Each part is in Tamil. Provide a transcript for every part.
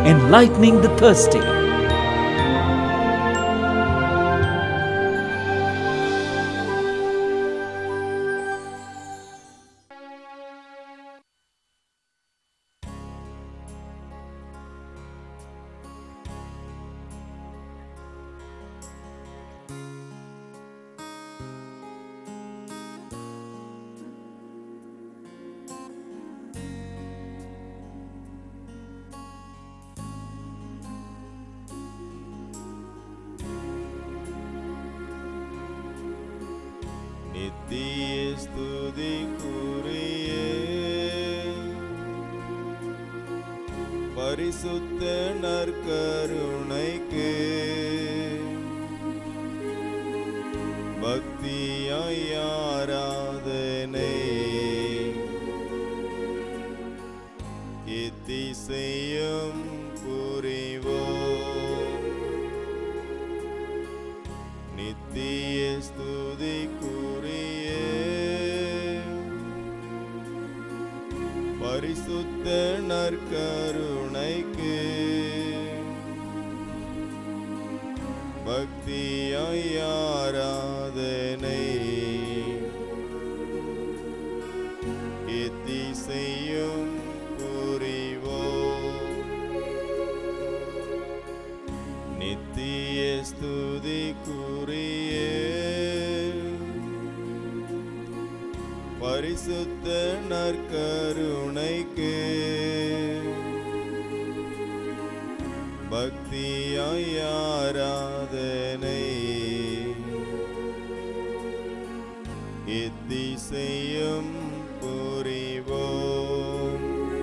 enlightening the thirsty. நித்திய ஸ்துதிக்குரிய பரிசுத்த நற்கருணைக்கு பக்தியாய் ஆராதனை இத்திசையும் புரிவோம் நித்திய ஸ்துதிக்குரிய பரிசுத்த நற்கருணைக்கு பக்தியாய் ஆராதனை இத்திசையும் புரிவோம் நித்திய ஸ்துதிக்குரிய பரிசுத்த நற்கருணைக்கு பக்தியாய் ஆராதனை இத்திசையும் புரிவோம்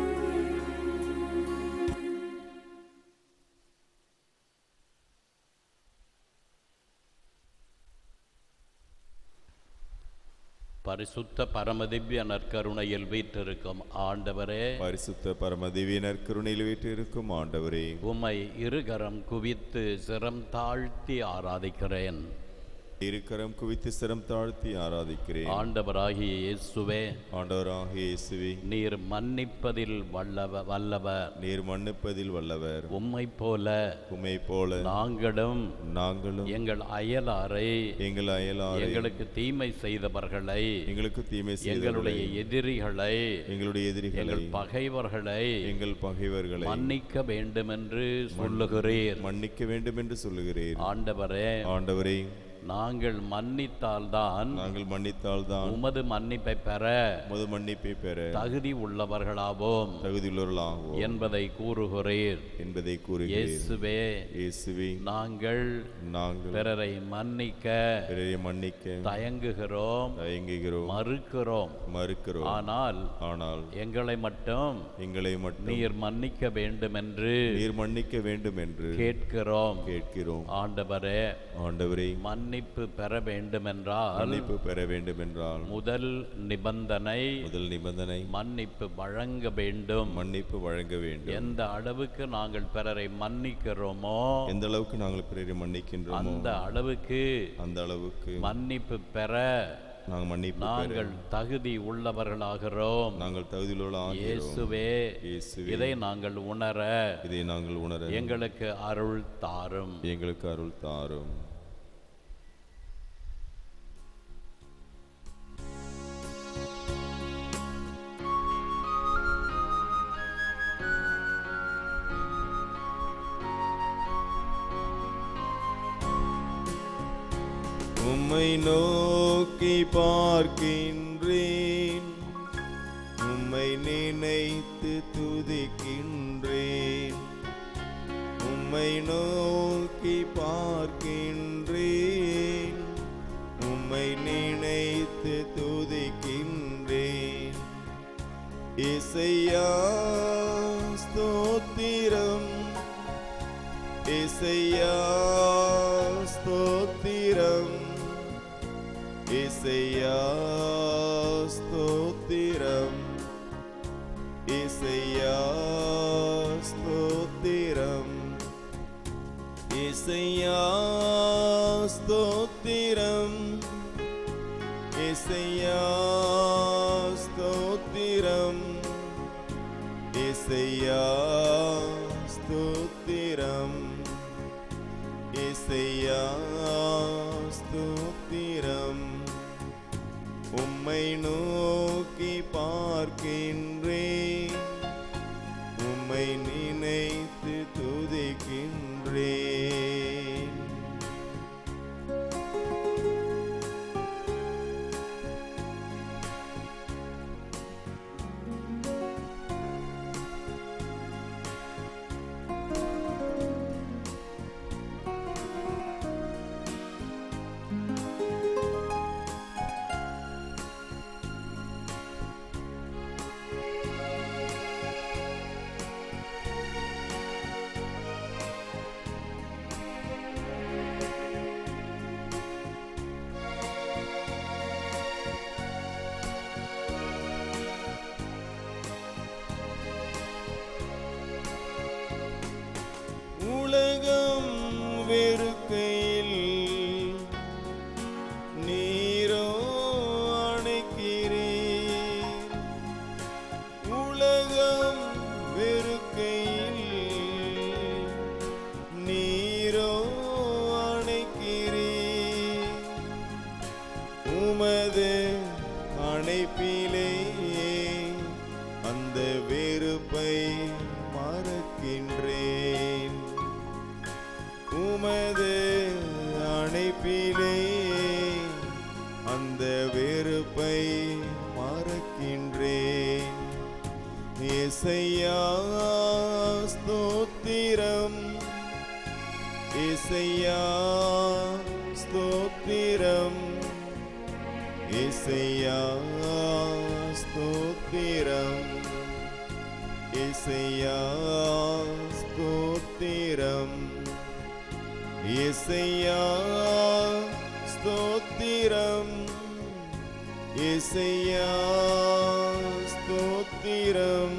பரிசுத்த பரமதிவ்ய நற்கருணையில் வீற்றிருக்கும் ஆண்டவரே பரிசுத்த பரமதிவினர் கருணையில் வீற்றிருக்கும் ஆண்டவரே உம்மை இருகரம் குவித்து சிரம் தாழ்த்தி ஆராதிக்கிறேன் இருக்கரம் குவித்து சிரம் தாழ்த்தி ஆராதிக்கிறேன் ஆண்டவராகிய இயேசுவே ஆண்டவராகிய இயேசுவே நீர் மன்னிப்பதில் வல்லவ வல்லவர் நீர் மன்னிப்பதில் வல்லவர் உம்மைப் போல உம்மை போல நாங்களும் நாங்களும் எங்கள் அயலாரை எங்கள் அயலாரை எங்களுக்கு தீமை செய்தவர்களை எங்களுக்கு தீமை எங்களுடைய செய்தவர்களை எதிரிகளை எங்களுடைய எதிரிகளை எங்கள் பகைவர்களை எங்கள் பகைவர்களை மன்னிக்க வேண்டுமென்று சொல்லுகிறீர் மன்னிக்க வேண்டும் என்று சொல்லுகிறேன் ஆண்டவரே ஆண்டவரே நாங்கள் மன்னித்தால்தான் நாங்கள் மன்னித்தால்தான் உமது மன்னிப்பை பெற முது மன்னிப்பை பெற தகுதி உள்ளவர்களாவோம் தகுதியுள்ளவர்களாகும் என்பதை கூறுகிறீர் என்பதை கூறுகிறேன் இயேசுவே இயேசுவே நாங்கள் நாங்கள் பிறரை மன்னிக்க பிறரை மன்னிக்க தயங்குகிறோம் தயங்குகிறோம் மறுக்கிறோம் மறுக்கிறோம் ஆனால் ஆனால் எங்களை மட்டும் எங்களை மட்டும் நீர் மன்னிக்க வேண்டுமென்று நீர் மன்னிக்க வேண்டும் என்று கேட்கிறோம் கேட்கிறோம் ஆண்டவரே ஆண்டவரே மன்னிப்பு பெற வேண்டுமென்றால் மன்னிப்பு பெற வேண்டும் என்றால் முதல் நிபந்தனை முதல் நிபந்தனை மன்னிப்பு வழங்க வேண்டும் மன்னிப்பு வழங்க வேண்டும் எந்த அளவுக்கு நாங்கள் பிறரை மன்னிக்கிறோமோ எந்த அளவுக்கு நாங்கள் பிறரை மன்னிக்கின்றோமோ அந்த அளவுக்கு அந்த அளவுக்கு மன்னிப்பு பெற நாங்கள் மன்னிப்பு பெற நாங்கள் தகுதி உள்ளவர்களாகிறோம் நாங்கள் தகுதியுள்ள இயேசுவே இயேசுவே இதை நாங்கள் உணர இதை நாங்கள் உணர எங்களுக்கு அருள் தாரும் எங்களுக்கு அருள் தாரும் உம்மை நோக்கி பார்க்கின்றேன் உம்மை நினைத்து துதிக்கின்றேன் உம்மை நோக்கி பார்க்கின்றேன் உம்மை நினைத்து துதிக்கின்றேன் இசையா ஸ்தோத்திரம் இசையா ஸ்தோத்திரம் இசையா ஸ்தோத்திரம் இசையா ஸ்தோத்திரம் இசையா ஸ்தோத்திரம் இசையா ஸ்தோத்திரம் இசையா ஸ்தோத்திரம் இசையா ஸ்தோத்திரம் உம்மை நோக்கி பார்க்கின்றேன் உம்மை நினைத்து துதிக்கின்றேன் உலகம் வெறுக்கையில் நீரோ அணைக்கிறீர் உலகம் வெறுக்கையில் நீரோ அணைக்கிறீர் உமது அணைப்பிலே அந்த வெறுப்பை மறக்கின்றேன் உமது அணைப்பிலே அந்த வெறுப்பை மறக்கின்றேன் இசையா ஸ்தோத்திரம் இசையா ஸ்தோத்திரம் இசையா ஸ்தோத்திரம் இசையா ஸ்தோத்திரம் இசையா ஸ்தோத்திரம் இசையா ஸ்தோத்திரம்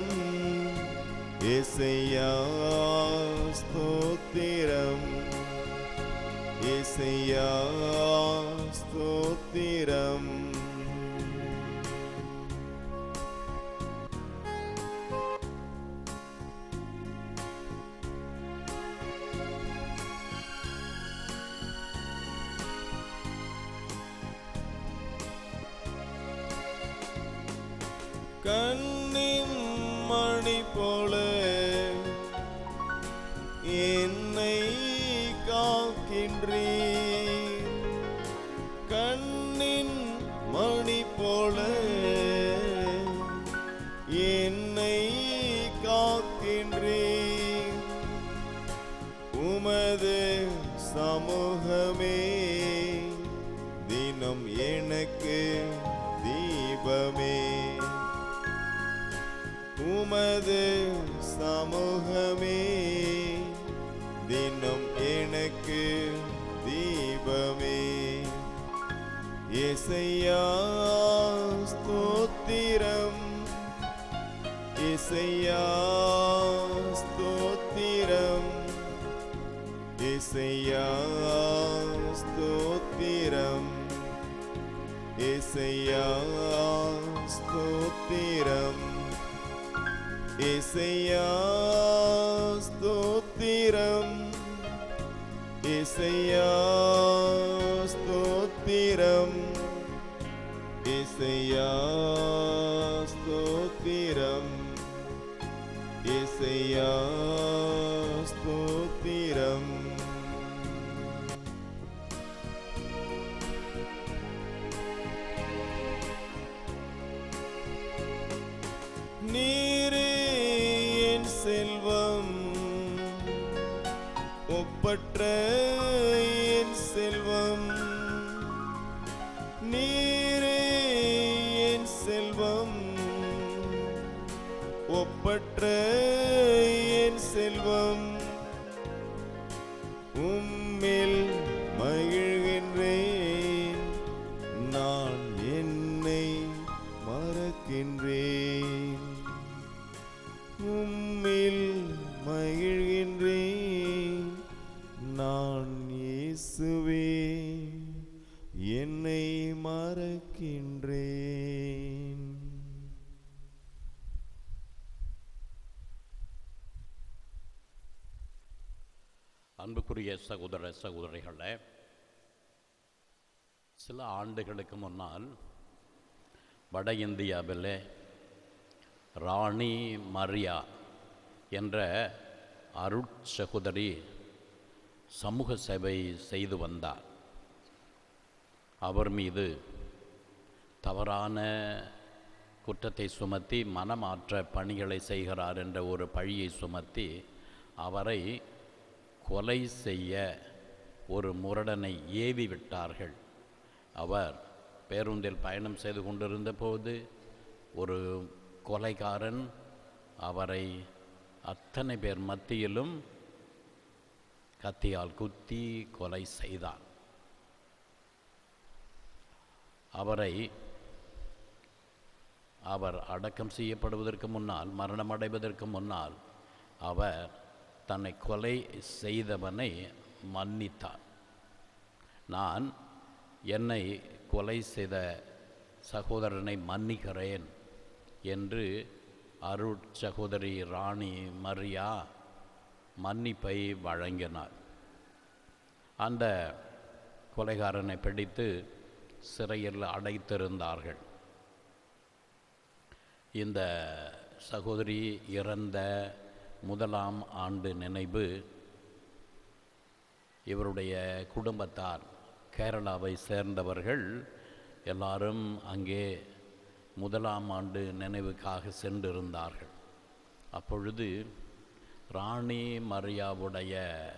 இசையா ஸ்தோத்திரம் இசையா ஸ்தோத்திரம் கண்ணின் மணி போல என்னை காக்கின்றீர் கண்ணின் மணி போல என்னை காக்கின்றீர் உமது சமூகமே தினம் எனக்கு தீபமே உமது சமூகமே தினம் எனக்கு தீபமே இசையா ஸ்தோத்திரம் இசையா ஸ்தோத்திரம் இசையா ஸ்தோத்திரம் இசையா ஸ்தோத்திரம் இசையா ஸ்தோத்திரம் இசையா ஸ்தோத்திரம் இசையா ஸ்தோத்திரம் இசையா ஸ்தோத்திரம் நீரே என் செல்வம் ஒப்பற்ற என் செல்வம் நீரே என் செல்வம் ஒப்பற்ற என் செல்வம் உம்மில் மகிழ்கின்றேன் நான் என்னை மறக்கின்றேன் உம்மில் மகிழ்கின்றேன் நான் இயேசுவே என்னை மறக்கின்றேன் அன்புக்குரிய சகோதர சகோதரிகளே சில ஆண்டுகளுக்கு முன்னால் வட இந்தியாவில் ராணி மரியா என்ற அருட்சகோதரி சமூக சேவை செய்து வந்தார் அவர் மீது தவறான குற்றத்தை சுமத்தி மனமாற்ற பணிகளை செய்கிறார் என்ற ஒரு பழியை சுமத்தி அவரை கொலை செய்ய ஒரு முரடனை ஏவி விட்டார்கள் அவர் பேருந்தில் பயணம் செய்து கொண்டிருந்த போது ஒரு கொலைகாரன் அவரை அத்தனை பேர் மத்தியிலும் கத்தியால் குத்தி கொலை செய்தார் அவரை அவர் அடக்கம் செய்யப்படுவதற்கு முன்னால் மரணமடைவதற்கு முன்னால் அவர் தன்னை கொலை செய்தவனை மன்னித்தார் நான் என்னை கொலை செய்த சகோதரனை மன்னிக்கிறேன் என்று அருட் சகோதரி ராணி மரியா மன்னிப்பை வழங்கினார் அந்த கொலைகாரனை பிடித்து சிறையில் அடைத்திருந்தார்கள் இந்த சகோதரி இறந்த முதலாம் ஆண்டு நினைவு இவருடைய குடும்பத்தார் கேரளாவை சேர்ந்தவர்கள் எல்லாரும் அங்கே முதலாம் ஆண்டு நினைவுக்காக சென்றிருந்தார்கள் அப்பொழுது ராணி மரியாவுடைய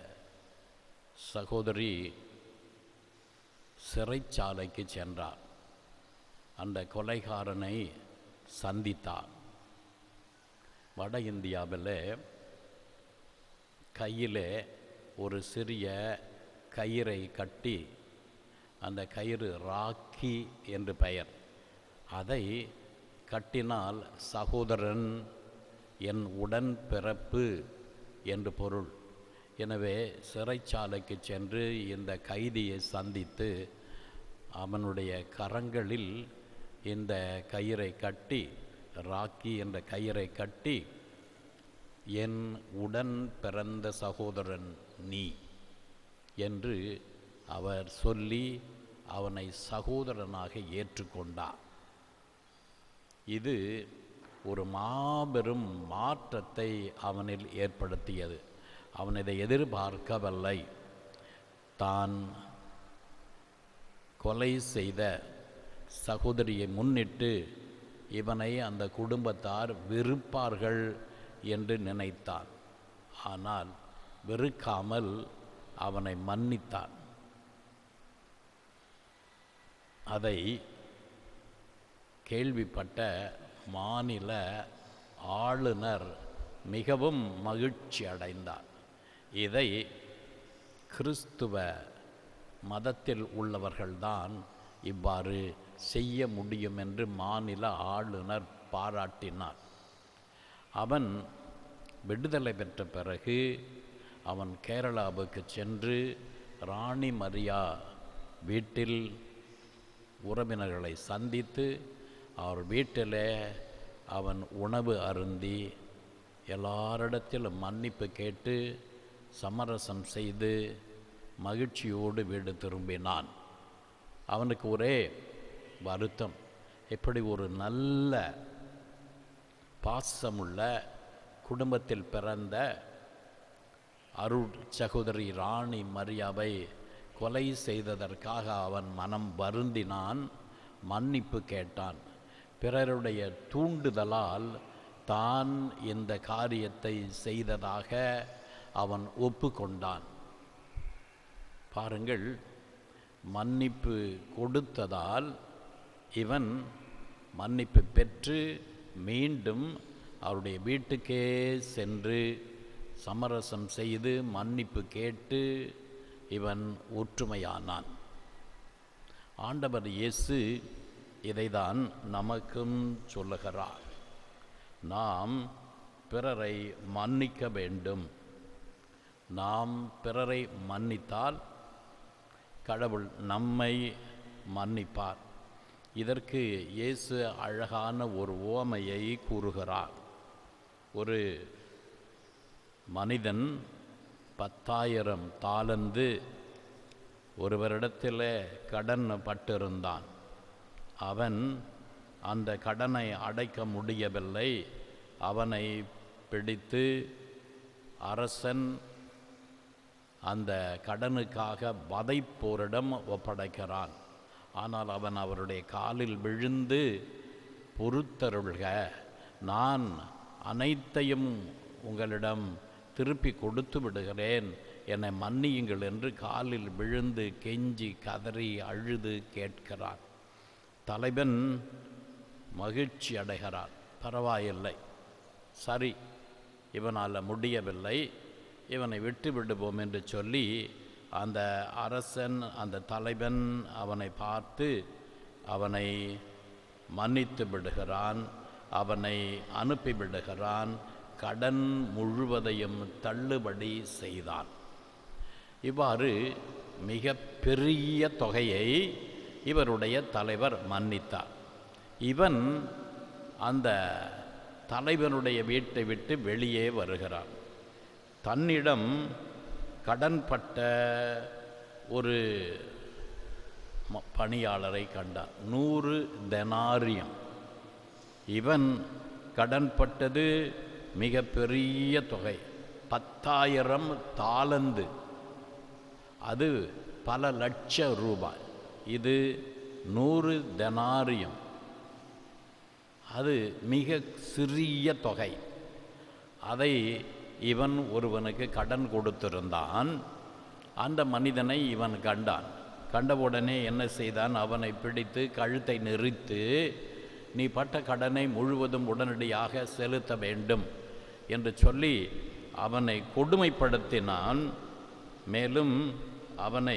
சகோதரி சிறைச்சாலைக்கு சென்றார் அந்த கொலைகாரனை சந்தித்தார் வட இந்தியாவில் கையில் ஒரு சிறிய கயிறை கட்டி அந்த கயிறு ராக்கி என்று பெயர் அதை கட்டினால் சகோதரன் என் உடன் பிறப்பு என்று பொருள் எனவே சிறைச்சாலைக்கு சென்று இந்த கைதியை சந்தித்து அவனுடைய கரங்களில் இந்த கயிறை கட்டி ராக்கி என்ற கயிறை கட்டி என் உடன் பிறந்த சகோதரன் நீ என்று அவர் சொல்லி அவனை சகோதரனாக ஏற்றுக்கொண்டார் இது ஒரு மாபெரும் மாற்றத்தை அவனில் ஏற்படுத்தியது அவன் இதை எதிர்பார்க்கவில்லை தான் கொலை செய்த சகோதரியை முன்னிட்டு இவனை அந்த குடும்பத்தார் வெறுப்பார்கள் என்று நினைத்தான் ஆனால் வெறுக்காமல் அவனை மன்னித்தான் அதை கேள்விப்பட்ட மாநில ஆளுநர் மிகவும் மகிழ்ச்சி அடைந்தார் இதை கிறிஸ்துவ மதத்தில் உள்ளவர்கள்தான் இவ்வாறு செய்ய முடியும் என்று மாநில ஆளுநர் பாராட்டினார் அவன் விடுதலை பெற்ற பிறகு அவன் கேரளாவுக்கு சென்று ராணி மரியா வீட்டில் உறவினர்களை சந்தித்து அவர் வீட்டில் அவன் உணவு அருந்தி எல்லாரிடத்திலும் மன்னிப்பு கேட்டு சமரசம் செய்து மகிழ்ச்சியோடு வீடு திரும்பினான் அவனுக்கு ஒரே வருத்தம் எப்படி ஒரு நல்ல பாசமுள்ள குடும்பத்தில் பிறந்த அருள் சகோதரி ராணி மரியாவை கொலை செய்ததற்காக அவன் மனம் வருந்தினான் மன்னிப்பு கேட்டான் பிறருடைய தூண்டுதலால் தான் இந்த காரியத்தை செய்ததாக அவன் ஒப்புக்கொண்டான் பாருங்கள் மன்னிப்பு கொடுத்ததால் இவன் மன்னிப்பு பெற்று மீண்டும் அவருடைய வீட்டுக்கே சென்று சமரசம் செய்து மன்னிப்பு கேட்டு இவன் ஒற்றுமையானான் ஆண்டவர் இயேசு இதைதான் நமக்கும் சொல்லுகிறார் நாம் பிறரை மன்னிக்க வேண்டும் நாம் பிறரை மன்னித்தால் கடவுள் நம்மை மன்னிப்பார் இதற்கு இயேசு அழகான ஒரு ஓமையை கூறுகிறார் ஒரு மனிதன் பத்தாயிரம் தாளந்து ஒருவரிடத்தில் கடன் பட்டிருந்தான் அவன் அந்த கடனை அடைக்க முடியவில்லை அவனை பிடித்து அரசன் அந்த கடனுக்காக வதைப்போரிடம் ஒப்படைக்கிறான் ஆனால் அவன் அவருடைய காலில் விழுந்து பொறுத்தருள்க நான் அனைத்தையும் உங்களிடம் திருப்பி கொடுத்து விடுகிறேன் என்னை மன்னியுங்கள் என்று காலில் விழுந்து கெஞ்சி கதறி அழுது கேட்கிறான் தலைவன் மகிழ்ச்சி அடைகிறான் பரவாயில்லை சரி இவனால் முடியவில்லை இவனை விட்டு விடுவோம் என்று சொல்லி அந்த அரசன் அந்த தலைவன் அவனை பார்த்து அவனை மன்னித்து விடுகிறான் அவனை அனுப்பி விடுகிறான் கடன் முழுவதையும் தள்ளுபடி செய்தான் இவ்வாறு மிக பெரிய தொகையை இவருடைய தலைவர் மன்னித்தார் இவன் அந்த தலைவனுடைய வீட்டை விட்டு வெளியே வருகிறான் தன்னிடம் கடன்பட்ட ஒரு ம- பணியாளரை கண்டார் நூறு தெனாரியம் இவன் கடன்பட்டது மிக பெரிய தொகை பத்தாயிரம் தாளந்து அது பல லட்ச ரூபாய் இது நூறு தெனாரியம் அது மிக சிறிய தொகை அதை இவன் ஒருவனுக்கு கடன் கொடுத்திருந்தான் அந்த மனிதனை இவன் கண்டான் கண்டவுடனே என்ன செய்தான் அவனை பிடித்து கழுத்தை நெறித்து நீ பட்ட கடனை முழுவதும் உடனடியாக செலுத்த வேண்டும் என்று சொல்லி அவனை கொடுமைப்படுத்தினான் மேலும் அவனை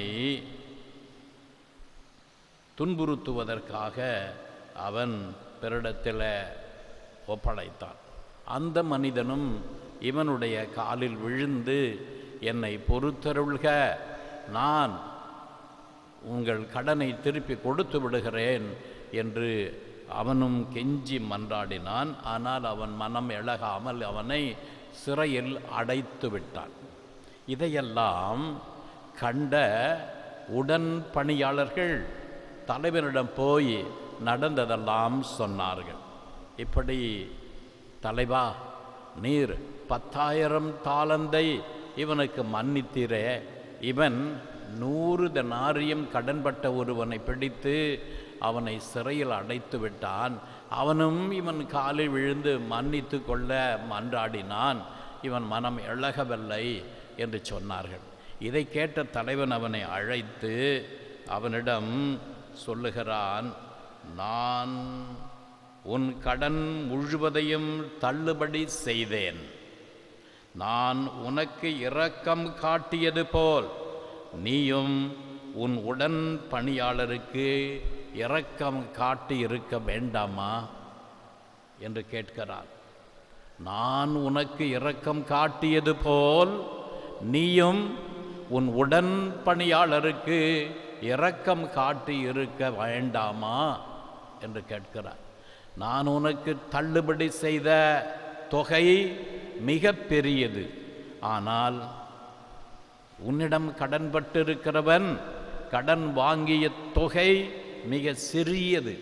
துன்புறுத்துவதற்காக அவன் பிறரிடத்தில் ஒப்படைத்தான் அந்த மனிதனும் இவனுடைய காலில் விழுந்து என்னை பொறுத்தருள்க நான் உங்கள் கடனை திருப்பி கொடுத்து விடுகிறேன் என்று அவனும் கெஞ்சி மன்றாடினான் ஆனால் அவன் மனம் இழகாமல் அவனை சிறையில் அடைத்து விட்டான் இதையெல்லாம் கண்ட உடன் பணியாளர்கள் தலைவனிடம் போய் நடந்ததெல்லாம் சொன்னார்கள் இப்படி தலைவா நீர் பத்தாயிரம் தாளந்தை இவனுக்கு மன்னித்தீரே இவன் நூறு தெனாரியம் கடன்பட்ட ஒருவனை பிடித்து அவனை சிறையில் அடைத்து விட்டான் அவனும் இவன் காலில் விழுந்து மன்னித்து கொள்ள மன்றாடினான் இவன் மனம் இழகவில்லை என்று சொன்னார்கள் இதை கேட்ட தலைவன் அவனை அழைத்து அவனிடம் சொல்லுகிறான் நான் உன் கடன் முழுவதையும் தள்ளுபடி செய்தேன் நான் உனக்கு இரக்கம் காட்டியது போல் நீயும் உன் உடன் பணியாளருக்கு இரக்கம் காட்டி இருக்க வேண்டாமா என்று கேட்கிறார் நான் உனக்கு இரக்கம் காட்டியது போல் நீயும் உன் உடன் பணியாளருக்கு இரக்கம் காட்டி இருக்க வேண்டாமா என்று கேட்கிறார் நான் உனக்கு தள்ளுபடி செய்த தொகை மிக பெரியது ஆனால் உன்னிடம் கடன்பட்டிருக்கிறவன் கடன் வாங்கிய தொகை மிக சிறியது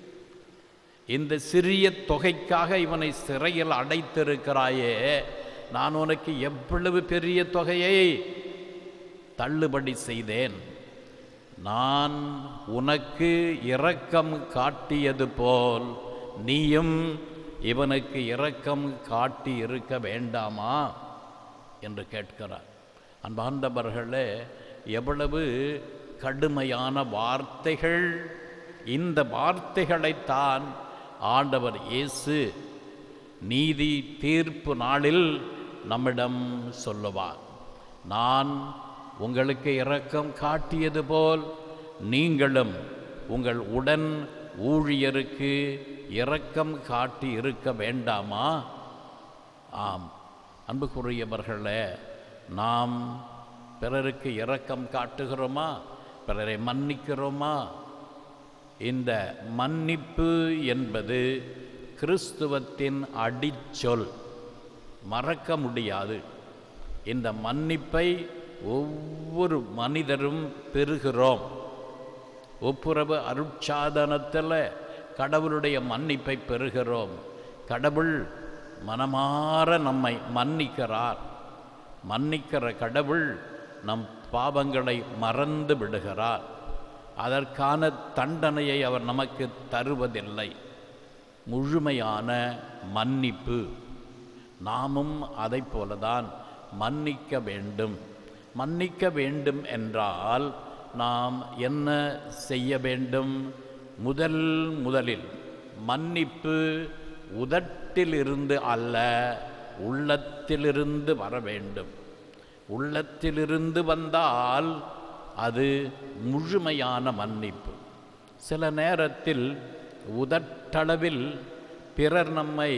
இந்த சிறிய தொகைக்காக இவனை சிறையில் அடைத்திருக்கிறாயே நான் உனக்கு எவ்வளவு பெரிய தொகையை தள்ளுபடி செய்தேன் நான் உனக்கு இரக்கம் காட்டியது போல் நீயும் இவனுக்கு இரக்கம் காட்டி இருக்க வேண்டாமா என்று கேட்கிறார் அன்பார்ந்தவர்களே எவ்வளவு கடுமையான வார்த்தைகள் இந்த வார்த்தைகளைத்தான் ஆண்டவர் இயேசு நீதி தீர்ப்பு நாளில் நம்மிடம் சொல்லுவார் நான் உங்களுக்கு இரக்கம் காட்டியது போல் நீங்களும் உங்கள் உடன் ஊழியருக்கு இரக்கம் காட்டி இருக்க வேண்டாமா ஆம் அன்புக்குரியவர்களே நாம் பிறருக்கு இரக்கம் காட்டுகிறோமா பிறரை மன்னிக்கிறோமா இந்த மன்னிப்பு என்பது கிறிஸ்துவத்தின் அடிச்சொல் மறக்க முடியாது இந்த மன்னிப்பை ஒவ்வொரு மனிதரும் பெறுகிறோம் ஒப்புரவு அருட்சாதனத்தில் கடவுளுடைய மன்னிப்பை பெறுகிறோம் கடவுள் மனமாற நம்மை மன்னிக்கிறார் மன்னிக்கிற கடவுள் நம் பாவங்களை மறந்து விடுகிறார் அதற்கான தண்டனையை அவர் நமக்கு தருவதில்லை முழுமையான மன்னிப்பு நாமும் அதை போலதான் மன்னிக்க வேண்டும் மன்னிக்க வேண்டும் என்றால் நாம் என்ன செய்ய வேண்டும் முதல் முதலில் மன்னிப்பு உதட்டிலிருந்து அல்ல உள்ளத்திலிருந்து வர வேண்டும் உள்ளத்திலிருந்து வந்தால் அது முழுமையான மன்னிப்பு சில நேரத்தில் உதட்டளவில் பிறர் நம்மை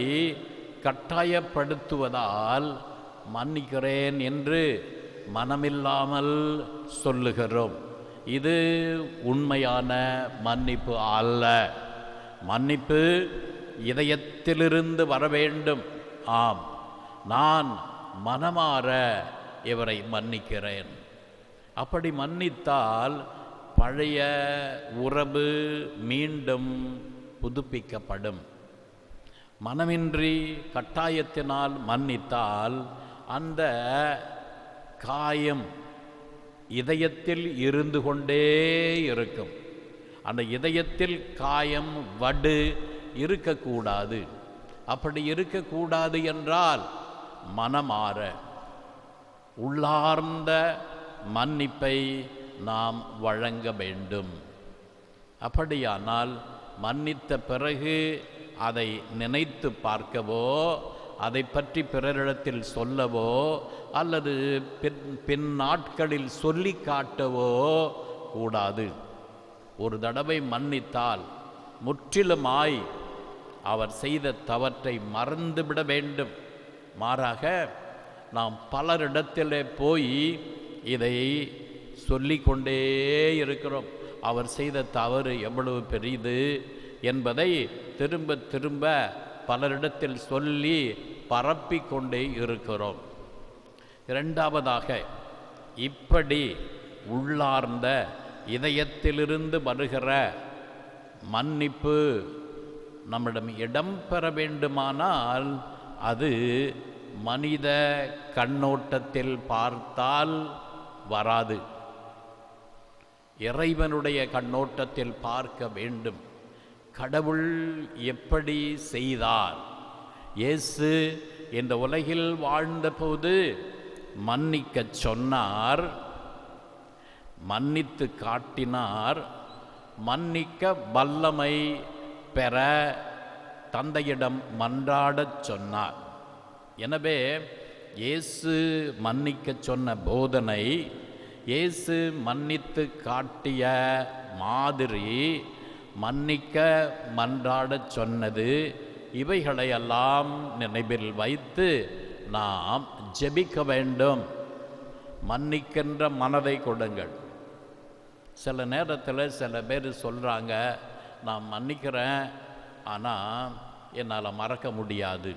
கட்டாயப்படுத்துவதால் மன்னிக்கிறேன் என்று மனமில்லாமல் சொல்லுகிறோம் இது உண்மையான மன்னிப்பு அல்ல மன்னிப்பு இதயத்திலிருந்து வர வேண்டும் ஆம் நான் மனமாற இவரை மன்னிக்கிறேன் அப்படி மன்னித்தால் பழைய உறவு மீண்டும் புதுப்பிக்கப்படும் மனமின்றி கட்டாயத்தினால் மன்னித்தால் அந்த காயம் இதயத்தில் இருந்து கொண்டே இருக்கும் அந்த இதயத்தில் காயம் வடு இருக்கக்கூடாது அப்படி இருக்கக்கூடாது என்றால் மனமாற உள்ளார்ந்த மன்னிப்பை நாம் வழங்க வேண்டும் அப்படியானால் மன்னித்த பிறகு அதை நினைத்து பார்க்கவோ அதை பற்றி பிறரிடத்தில் சொல்லவோ அல்லது பின் பின் நாட்களில் சொல்லி காட்டவோ கூடாது ஒரு தடவை மன்னித்தால் முற்றிலுமாய் அவர் செய்த தவற்றை மறந்துவிட வேண்டும் மாறாக நாம் பலரிடத்திலே போய் இதை சொல்லிக்கொண்டே இருக்கிறோம் அவர் செய்த தவறு எவ்வளவு பெரியது என்பதை திரும்ப திரும்ப பலரிடத்தில் சொல்லி பரப்பிக் கொண்டே இருக்கிறோம் இரண்டாவதாக இப்படி உள்ளார்ந்த இதயத்திலிருந்து வருகிற மன்னிப்பு நம்மிடம் இடம் பெற வேண்டுமானால் அது மனித கண்ணோட்டத்தில் பார்த்தால் வராது இறைவனுடைய கண்ணோட்டத்தில் பார்க்க வேண்டும் கடவுள் எப்படி செய்தார் இயேசு இந்த உலகில் வாழ்ந்தபோது மன்னிக்கச் சொன்னார் மன்னித்து காட்டினார் மன்னிக்க வல்லமை பெற தந்தையிடம் மன்றாடச் சொன்னார் எனவே இயேசு மன்னிக்கச் சொன்ன போதனை இயேசு மன்னித்து காட்டிய மாதிரி மன்னிக்க மன்றாடச் சொன்னது இவைகளையெல்லாம் நினைவில் வைத்து நாம் ஜெபிக்க வேண்டும் மன்னிக்கின்ற மனதை கொடுங்கள் சில நேரத்தில் சில பேர் சொல்கிறாங்க நான் மன்னிக்கிறேன் ஆனால் என்னால் மறக்க முடியாது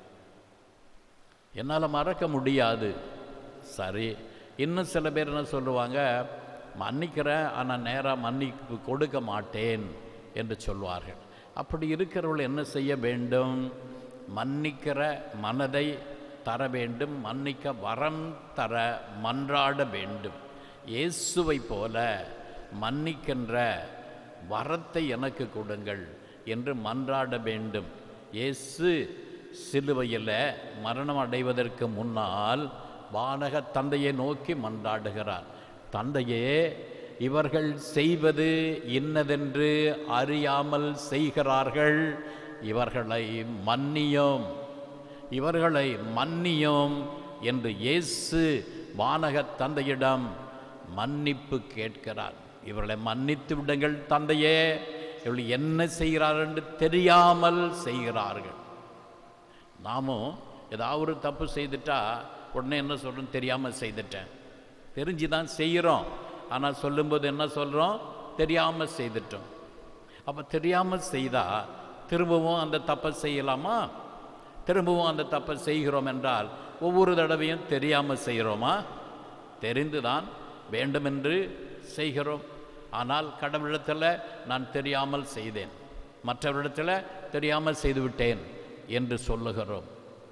என்னால் மறக்க முடியாது சரி இன்னும் சில பேர் என்ன சொல்லுவாங்க மன்னிக்கிறேன் ஆனால் நேராக மன்னிப்பு கொடுக்க மாட்டேன் என்று சொல்வார்கள் அப்படி இருக்கிறவர்கள் என்ன செய்ய வேண்டும் மன்னிக்கிற மனதை தர வேண்டும் மன்னிக்க வரம் தர மன்றாட வேண்டும் இயேசுவை போல மன்னிக்கின்ற வரத்தை எனக்கு கொடுங்கள் என்று மன்றாட வேண்டும் இயேசு சிலுவையில் மரணம் அடைவதற்கு முன்னால் வானக தந்தையை நோக்கி மன்றாடுகிறார் தந்தையே இவர்கள் செய்வது இன்னதென்று அறியாமல் செய்கிறார்கள் இவர்களை மன்னியும் இவர்களை மன்னியும் என்று இயேசு வானக தந்தையிடம் மன்னிப்பு கேட்கிறார் இவர்களை மன்னித்து விடுங்கள் தந்தையே இவர்கள் என்ன செய்கிறார்கள் என்று தெரியாமல் செய்கிறார்கள் நாமும் ஏதாவது ஒரு தப்பு செய்துட்டா உடனே என்ன சொல்கிறோம் தெரியாமல் செய்துட்டேன் தெரிஞ்சு தான் செய்கிறோம் ஆனால் சொல்லும்போது என்ன சொல்கிறோம் தெரியாமல் செய்துட்டோம் அப்போ தெரியாமல் செய்தால் திரும்பவும் அந்த தப்பை செய்யலாமா திரும்பவும் அந்த தப்பை செய்கிறோம் என்றால் ஒவ்வொரு தடவையும் தெரியாமல் செய்கிறோமா தெரிந்துதான் வேண்டுமென்று செய்கிறோம் ஆனால் கடவுளிடத்தில் நான் தெரியாமல் செய்தேன் மற்றவரிடத்தில் தெரியாமல் செய்துவிட்டேன் என்று சொல்லுகிறோம்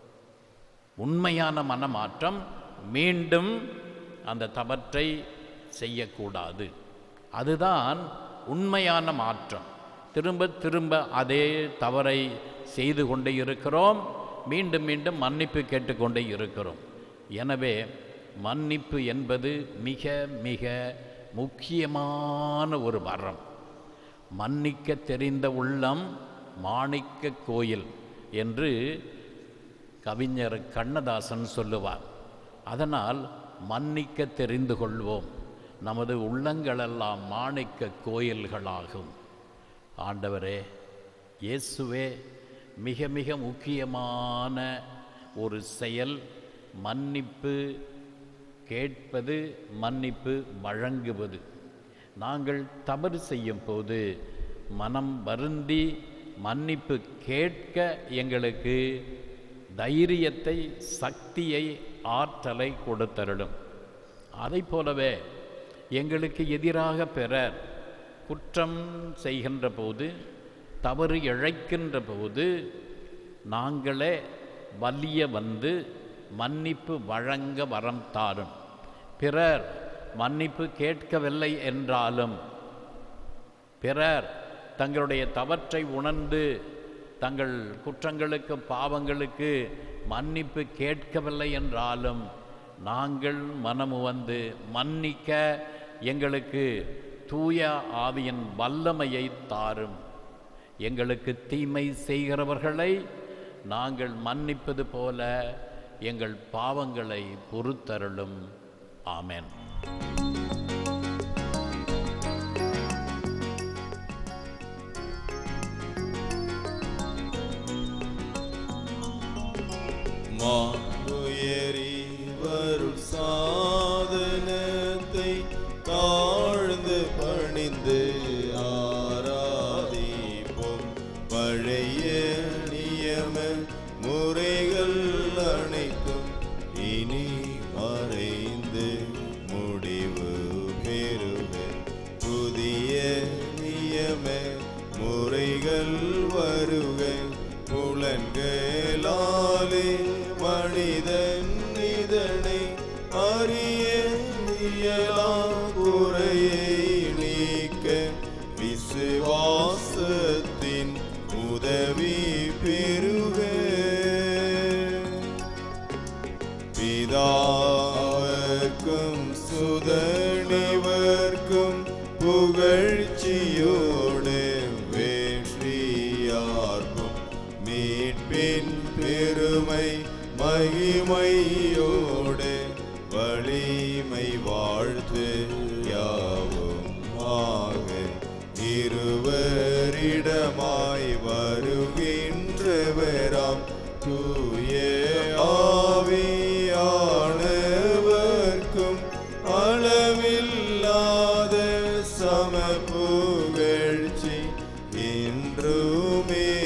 உண்மையான மனமாற்றம் மீண்டும் அந்த தவற்றை செய்யக்கூடாது அதுதான் உண்மையான மாற்றம் திரும்ப திரும்ப அதே தவறை செய்து கொண்டே இருக்கிறோம் மீண்டும் மீண்டும் மன்னிப்பு கேட்டுக்கொண்டே இருக்கிறோம் எனவே மன்னிப்பு என்பது மிக மிக முக்கியமான ஒரு வரம் மன்னிக்க தெரிந்த உள்ளம் மாணிக்க கோயில் என்று கவிஞர் கண்ணதாசன் சொல்லுவார் அதனால் மன்னிக்க தெரிந்து கொள்வோம் நமது உள்ளங்களெல்லாம் மாணிக்க கோயில்களாகும் ஆண்டவரே இயேசுவே மிக மிக முக்கியமான ஒரு செயல் மன்னிப்பு கேட்பது மன்னிப்பு வழங்குவது நாங்கள் தவறு செய்யும் போது மனம் வருந்தி மன்னிப்பு கேட்க எங்களுக்கு தைரியத்தை சக்தியை ஆற்றலை கொடுத்தருடும் அதை போலவே எங்களுக்கு எதிராக பிறர் குற்றம் செய்கின்ற போது தவறு இழைக்கின்ற போது நாங்களே வலிய வந்து மன்னிப்பு வழங்க வரம் தாரும் பிறர் மன்னிப்பு கேட்கவில்லை என்றாலும் பிறர் தங்களுடைய தவற்றை உணர்ந்து தங்கள் குற்றங்களுக்கு பாவங்களுக்கு மன்னிப்பு கேட்கவில்லை என்றாலும் நாங்கள் மனமு வந்து மன்னிக்க எங்களுக்கு தூய ஆவியின் வல்லமையை தாரும் எங்களுக்கு தீமை செய்கிறவர்களை நாங்கள் மன்னிப்பது போல எங்கள் பாவங்களை பொறுத்தருளும் ஆமென் மானுயரி வருள் சாதனத்தை தாழ்ந்து பணிந்து ஆராதிப்போம் பழைய நியம முறைகள் அனைத்தும் இனி மறைந்து முடிவு பெறுக புதிய நியம முறைகள் வருக புலன்களாலே மனிதன் இதனை அறிய இயலா குறையை நீக்க விசுவாசத்தின் உதவி பெறுக பிதாவர்க்கும் சுதனிவர்க்கும் புகழ்ச்சியோடு வெற்றியார்க்கும் மீட்பின் பெருமை மகிமையோடு வலிமை வாழ்த்து யாவும் ஆக இருவரிடமாய் வருகின்றவராம் தூய ஆவியானவர்க்கும் அளவில்லாத சம புகழ்ச்சி என்றுமே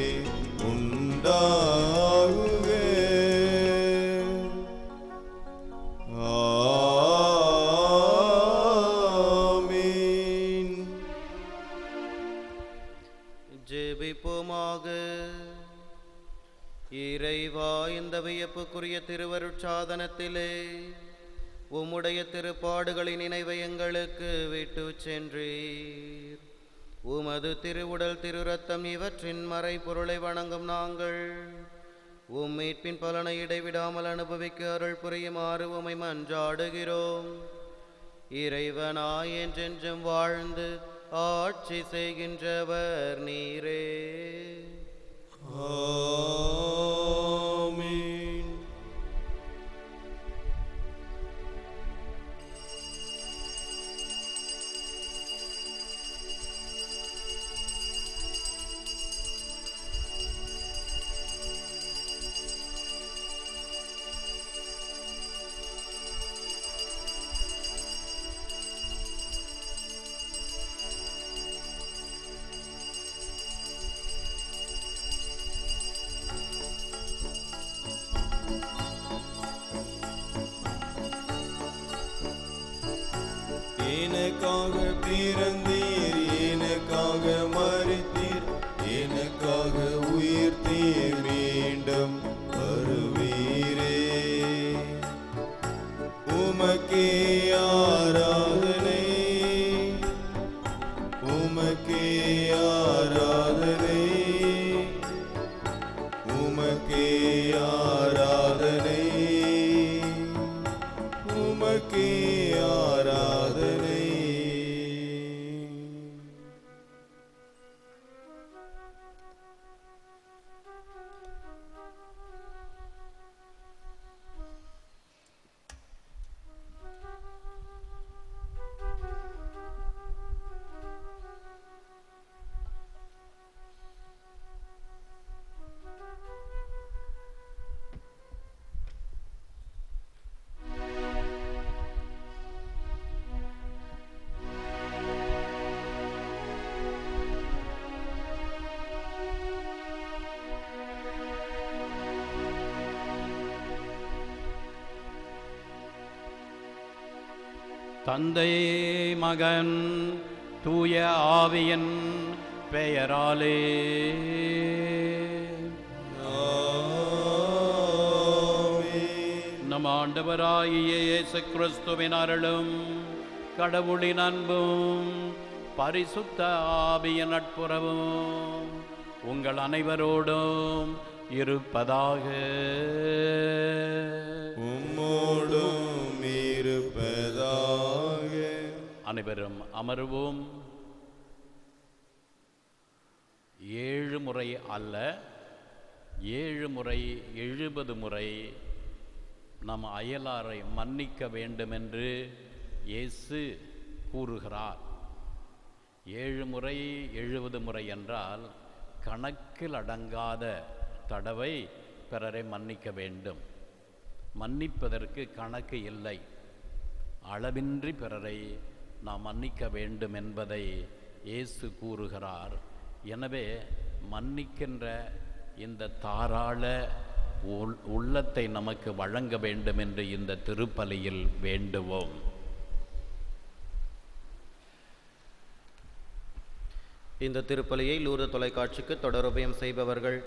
உண்டாகுக ஆமீன் ஜெபிப்போமாக இறைவா இந்த வியப்புக்குரிய திருவருட்சாதனத்திலே உம்முடைய திருப்பாடுகளின் நினைவை எங்களுக்கு விட்டு சென்றீர் உமது திருவுடல் திருரத்தம் இவற்றின் மறைபொருளை வணங்கும் நாங்கள் உம் மீட்பின் பலனை இடைவிடாமல் அனுபவிக்க அருள் புரியுமாறு உமை மன்றாடுகிறோம் இறைவனாய் என்றென்றும் வாழ்ந்து ஆட்சி செய்கின்றவர் நீரே ஆமீன் எனக்காக பிறந்தீர் எனக்காக மறித்தீர் எனக்காக உயிர்த்தீர் மீண்டும் வருவீரே உமக்கே ஆராதனை உமக்கே ஆராதனை உமக்கே ஆராதனை உமக்கே ஆராதனை தந்தை மகன் தூய ஆவியின் பெயராலே நம் ஆண்டவராகிய இயேசு கிறிஸ்துவின் அருளும் கடவுளின் அன்பும் பரிசுத்த ஆவியின் நட்புறவும் உங்கள் அனைவரோடும் இருப்பதாக உம்மோடும் இருப்பதாக அனைவரும் அமருவோம் ஏழு முறை அல்ல ஏழு முறை எழுபது முறை நம் அயலாரை மன்னிக்க வேண்டுமென்று இயேசு கூறுகிறார் ஏழு முறை எழுபது முறை என்றால் கணக்கில் அடங்காத தடவை பிறரை மன்னிக்க வேண்டும் மன்னிப்பதற்கு கணக்கு இல்லை அளவின்றி பிறரை நாம் மன்னிக்க வேண்டும் என்பதை இயேசு கூறுகிறார் எனவே மன்னிக்கின்ற இந்த தாராள உள்- உள்ளத்தை நமக்கு வழங்க வேண்டும் என்று இந்த திருப்பலியில் வேண்டுவோம் இந்த திருப்பலியை லூர்து தொலைக்காட்சிக்கு தொடருபயம் செய்பவர்கள்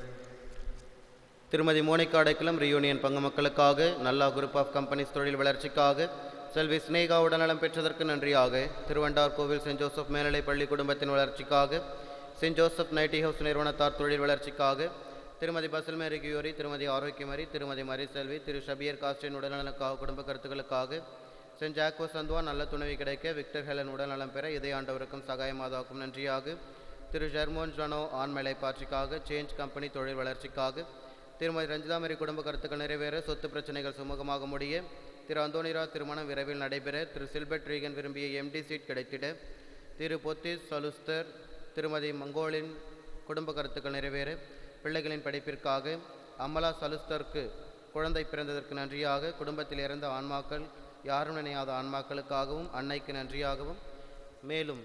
திருமதி மோனிகா அடைக்கலம் ரியூனியன் பங்கு மக்களுக்காக நல்லா குரூப் ஆஃப் கம்பெனிஸ் தொழில் வளர்ச்சிக்காக செல்வி ஸ்னேகா உடல்நலம் பெற்றதற்கு நன்றியாக திருவண்டார் கோவில் சென்ட் ஜோசப் மேல்நிலைப் பள்ளி குடும்பத்தின் வளர்ச்சிக்காக சென்ட் ஜோசப் நைட்டி ஹவுஸ் நிறுவனத்தார் தொழில் வளர்ச்சிக்காக திருமதி பசல் மேரி கியோரி திருமதி ஆரோக்கியமரி திருமதி மரி செல்வி திரு ஷபியர் காஸ்டின் உடல்நலனுக்காக குடும்ப கருத்துக்களுக்காக சென்ட் ஜாக்கோ சந்துவா நல்ல துணைவி கிடைக்க விக்டர் ஹெலன் உடல்நலம் பெற இதை ஆண்டவருக்கும் சகாயமாதாக்கும் நன்றியாக திரு ஜெர்மோன் ஜனோ ஆண்மலை பாட்சிக்காக சேஞ்ச் கம்பெனி தொழில் வளர்ச்சிக்காக திருமதி ரஞ்சிதாமரி குடும்ப கருத்துக்கள் நிறைவேற சொத்து பிரச்சனைகள் சுமூகமாக முடிய திரு அந்தோனிரா திருமணம் விரைவில் நடைபெற திரு சில்பர்ட் ரீகன் விரும்பிய எம்டி சீட் கிடைத்திட திரு பொத்திஸ் சலுஸ்தர் திருமதி மங்கோலின் குடும்ப கருத்துக்கள் நிறைவேற பிள்ளைகளின் படிப்பிற்காக அமலா சலுஸ்தருக்கு குழந்தை பிறந்ததற்கு நன்றியாக குடும்பத்தில் இறந்த ஆன்மாக்கள் யாரும் நினையாத ஆன்மாக்களுக்காகவும் அன்னைக்கு நன்றியாகவும் மேலும்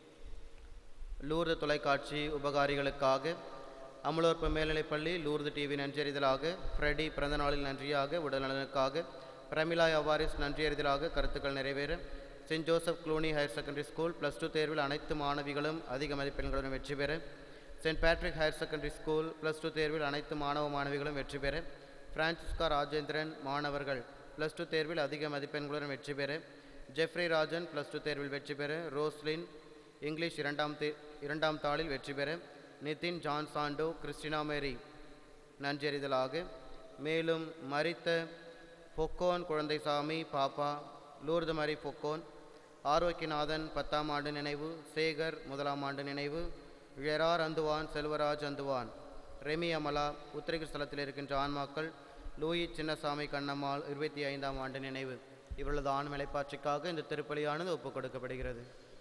லூர்து தொலைக்காட்சி உபகாரிகளுக்காக அமலோற்ப மேல்நிலைப்பள்ளி லூர்து டிவி நன்றியறிதலாக ஃப்ரெடி பிறந்தநாளில் நன்றியாக உடல்நலனுக்காக பிரமிளா அவாரிஸ் நன்றியறிதலாக கருத்துக்கள் நிறைவேற Saint Joseph Cluny Higher Secondary School plus two தேர்வில் அனைத்து மாணவிகளும் அதிக மதிப்பெண்களுடன் வெற்றி பெற Saint Patrick Higher Secondary School plus two தேர்வில் அனைத்து மாணவ மாணவிகளும் வெற்றி பெற பிரான்சிஸ்கா ராஜேந்திரன் மாணவர்கள் ப்ளஸ் டூ தேர்வில் அதிக மதிப்பெண்களுடன் வெற்றி பெற ஜெஃப்ரி ராஜன் ப்ளஸ் டூ தேர்வில் வெற்றி பெற ரோஸ்லின் இங்கிலீஷ் இரண்டாம் தே இரண்டாம் தாளில் வெற்றி பெற Nithin John Santo Christina Mary நன்றறிதலாக மேலும் மரித்த பொக்கோன் குழந்தைசாமி பாப்பா லூர்து மரி பொக்கோன் ஆரோக்கியநாதன் பத்தாம் ஆண்டு நினைவு சேகர் முதலாம் ஆண்டு நினைவு ஜெரார் அந்துவான் செல்வராஜ் அந்துவான் ரெமி அமலா உத்திரகிரி ஸ்தலத்தில் இருக்கின்ற ஆன்மாக்கள் லூயி சின்னசாமி கண்ணம்மாள் இருபத்தி ஐந்தாம் ஆண்டு நினைவு இவர்களது ஆண் மலைப்பாட்சிக்காக இந்த திருப்பலியானது ஒப்புக் கொடுக்கப்படுகிறது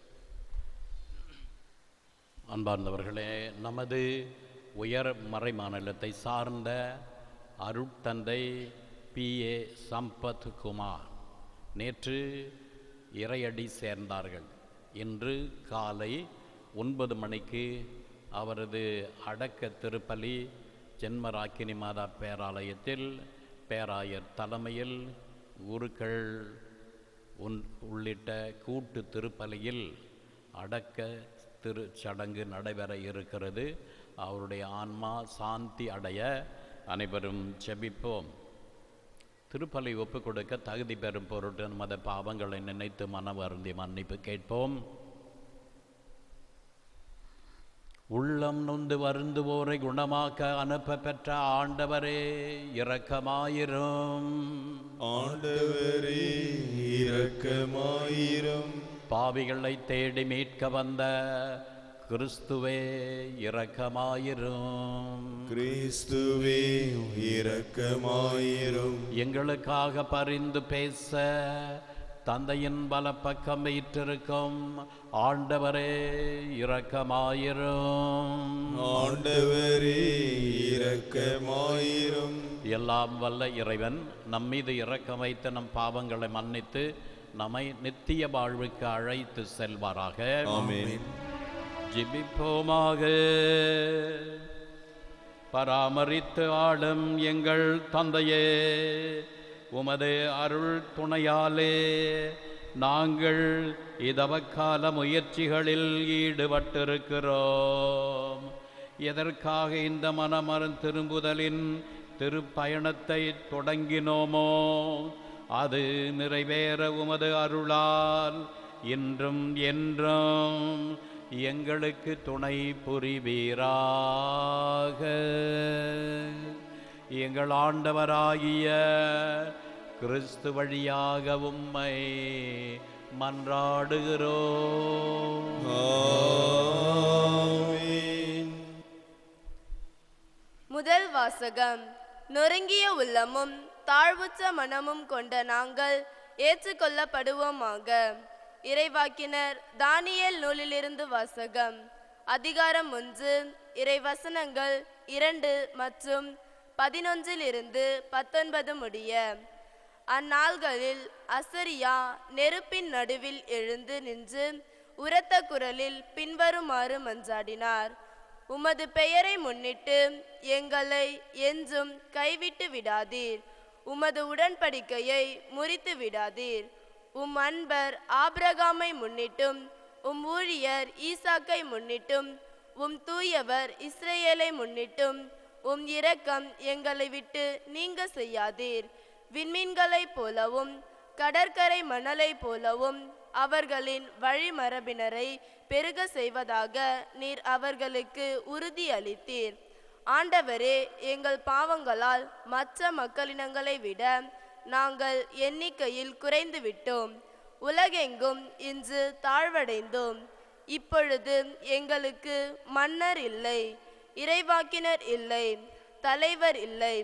அன்பார்ந்தவர்களே நமது உயர் மறை மாநிலத்தை சார்ந்த அருட்தந்தை பி ஏ சம்பத் குமார் நேற்று இறையடி சேர்ந்தார்கள் இன்று காலை ஒன்பது மணிக்கு அவரது அடக்க திருப்பலி ஜென்மராக்கினி மாதா பேராலயத்தில் பேராயர் தலைமையில் குருக்கள் உன் உள்ளிட்ட கூட்டு திருப்பலியில் அடக்க திருச்சடங்கு நடைபெற இருக்கிறது அவருடைய ஆன்மா சாந்தி அடைய அனைவரும் ஜெபிப்போம் திருப்பலி ஒப்பு கொடுக்க தகுதி பெறும் பொருட்டு நமது பாவங்களை நினைத்து மன வருந்தி மன்னிப்பு கேட்போம் உள்ளம் நொந்து வருந்துவோரை குணமாக்க அனுப்ப பெற்ற ஆண்டவரே இரக்கமாயிரும் ஆண்டவரே இரக்கமாயிரும் பாவிகளை தேடி மீட்க வந்த கிறிஸ்துவே இரக்கமாயிரும் கிறிஸ்துவே இரக்கமாயிரும் எங்களுக்காக பரிந்து பேச தந்தையின் பலப்பக்கம் வீற்றிருக்கும் ஆண்டவரே இரக்கமாயிரும் ஆண்டவரே இரக்கமாயிரும் எல்லாம் வல்ல இறைவன் நம் மீது இரக்கம் வைத்து நம் பாவங்களை மன்னித்து நம்மை நித்திய வாழ்வுக்கு அழைத்து செல்வாராக ஆமென். ஜெபிப்போமாக பராமரித்து ஆளும் எங்கள் தந்தையே உமது அருள் துணையாலே நாங்கள் இதவக்கால முயற்சிகளில் ஈடுபட்டிருக்கிறோம் எதற்காக இந்த மனமரும் திரும்புதலின் திருப்பயணத்தை தொடங்கினோமோ அது நிறைவேற உமது அருளால் இன்றும் என்றும் எங்களுக்கு துணை புரிவீராக எங்கள் ஆண்டவராகிய கிறிஸ்து வழியாக உம்மை மன்றாடுகிறோம் ஆமென். முதல் வாசகம் நொறுங்கிய உள்ளமும் தாழ்வுற்ற மனமும் கொண்ட நாங்கள் ஏற்றுக்கொள்ளப்படுவோமாக இறைவாக்கினர் தானியேல் நூலிலிருந்து வாசகம் அதிகாரம் ஒன்று இறைவசனங்கள் இரண்டு மற்றும் பதினொன்றிலிருந்து பத்தொன்பது முடிய அந்நாள்களில் அசரியா நெருப்பின் நடுவில் எழுந்து நின்று உரத்த குரலில் பின்வருமாறு மன்றாடினார் உமது பெயரை முன்னிட்டு எங்களை என்றும் கைவிட்டு விடாதீர் உமது உடன்படிக்கையை முறித்து விடாதீர் உம் அன்பர் ஆபிரகாமை முன்னிட்டும் உம் ஊழியர் ஈசாக்கை முன்னிட்டும் உம் தூயவர் இஸ்ரேலை முன்னிட்டும் உம் இரக்கம் எங்களை விட்டு நீங்க செய்யாதீர் விண்மீன்களைப் போலவும் கடற்கரை மணலைப் போலவும் அவர்களின் வழிமரபினரை பெருக செய்வதாக நீர் அவர்களுக்கு உறுதி அளித்தீர் ஆண்டவரே எங்கள் பாவங்களால் மற்ற மக்களினங்களை விட நாங்கள் எண்ணிக்கையில் குறைந்து விட்டோம் உலகெங்கும் இன்று தாழ்வடைந்தோம் இப்பொழுது எங்களுக்கு மன்னர் இல்லை இறைவாக்கினர் இல்லை தலைவர் இல்லை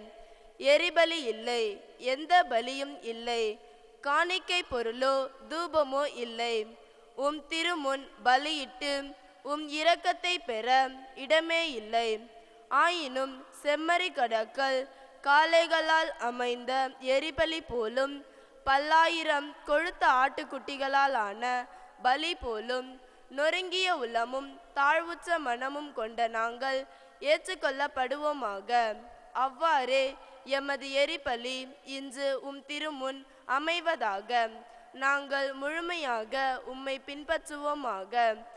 எரிபலி இல்லை எந்த பலியும் இல்லை காணிக்கை பொருளோ தூபமோ இல்லை உம் திருமுன் பலியிட்டு உம் இரக்கத்தை பெற இடமே இல்லை ஆயினும் செம்மறி கடக்கள் காளைகளால் அமைந்த எரிபலி போலும் பல்லாயிரம் கொழுத்த ஆட்டுக்குட்டிகளால் ஆன பலி போலும் நொறுங்கிய உள்ளமும் தாழ்வுற்ற மனமும் கொண்ட நாங்கள் ஏற்றுக்கொள்ளப்படுவோமாக அவ்வாறே எமது எரிபலி இன்று உம் திருமுன் அமைவதாக நாங்கள் முழுமையாக உம்மை பின்பற்றுவோமாக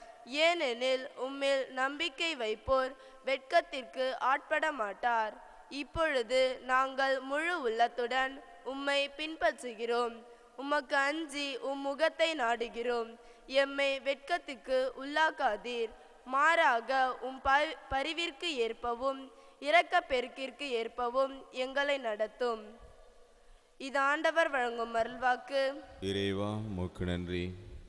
ஏனெனில் உம்மில் நம்பிக்கை வைப்போர் வெட்கத்திற்கு ஆட்பட மாட்டார் இப்பொழுது நாங்கள் முழு உள்ளத்துடன் உம்மை பின்பற்றுகிறோம் உமக்கு அஞ்சி உம் முகத்தை நாடுகிறோம் எம்மை வெட்கத்துக்கு உள்ளாக்காதீர் மாறாக உம் ப- பரிவிற்கு ஏற்பவும் இரக்கப் பெருக்கிற்கு ஏற்பவும் எங்களை நடத்தும் இது ஆண்டவர் வழங்கும் அருள்வாக்கு இறைவா உமக்கு நன்றி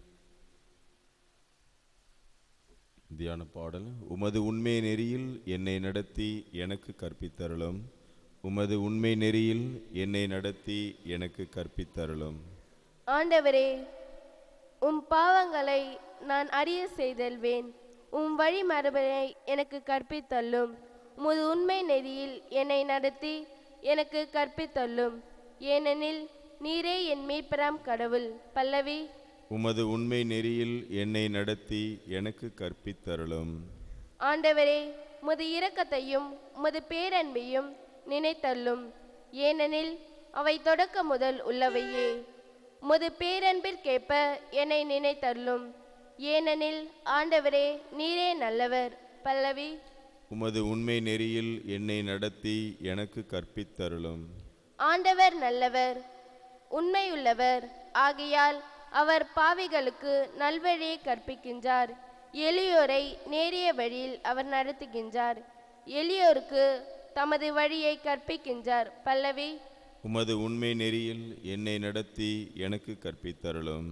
தியான பாடல் உமது உண்மை நெறியில் என்னை நடத்தி எனக்கு கற்பித்தருளும் உமது உண்மை நெறியில் என்னை நடத்தி எனக்கு கற்பித்தருளும் ஆண்டவரே உம் பாவங்களை நான் அறிய செய்தல்வேன் உம் வழிமரபனை எனக்கு கற்பித்தள்ளும் உமது உண்மை நெறியில் என்னை நடத்தி எனக்கு கற்பித்தள்ளும் ஏனெனில் நீரே என் மீட்பராம் கடவுள் பல்லவி உமது உண்மை நெறியில் என்னை நடத்தி எனக்கு கற்பித்தருளும் ஆண்டவரே உமது இரக்கத்தையும் உமது பேரன்பையும் நினைத்தள்ளும் ஏனெனில் அவை தொடக்க முதல் உள்ளவையே உமது பேரன்பிற்கேற்ப என்னை நினைத்தருளும் ஏனெனில் ஆண்டவரே நீரே நல்லவர் பல்லவி உமது உண்மை நெறியில் என்னை நடத்தி எனக்கு கற்பித்தருளும் ஆண்டவர் நல்லவர் உண்மையுள்ளவர் ஆகையால் அவர் பாவிகளுக்கு நல்வழியை கற்பிக்கின்றார் எளியோரை நேரிய வழியில் அவர் நடத்துகின்றார் எளியோருக்கு தமது வழியை கற்பிக்கின்றார் பல்லவி உமது உண்மை நெறியில் என்னை நடத்தி எனக்கு கற்பித்தருளும்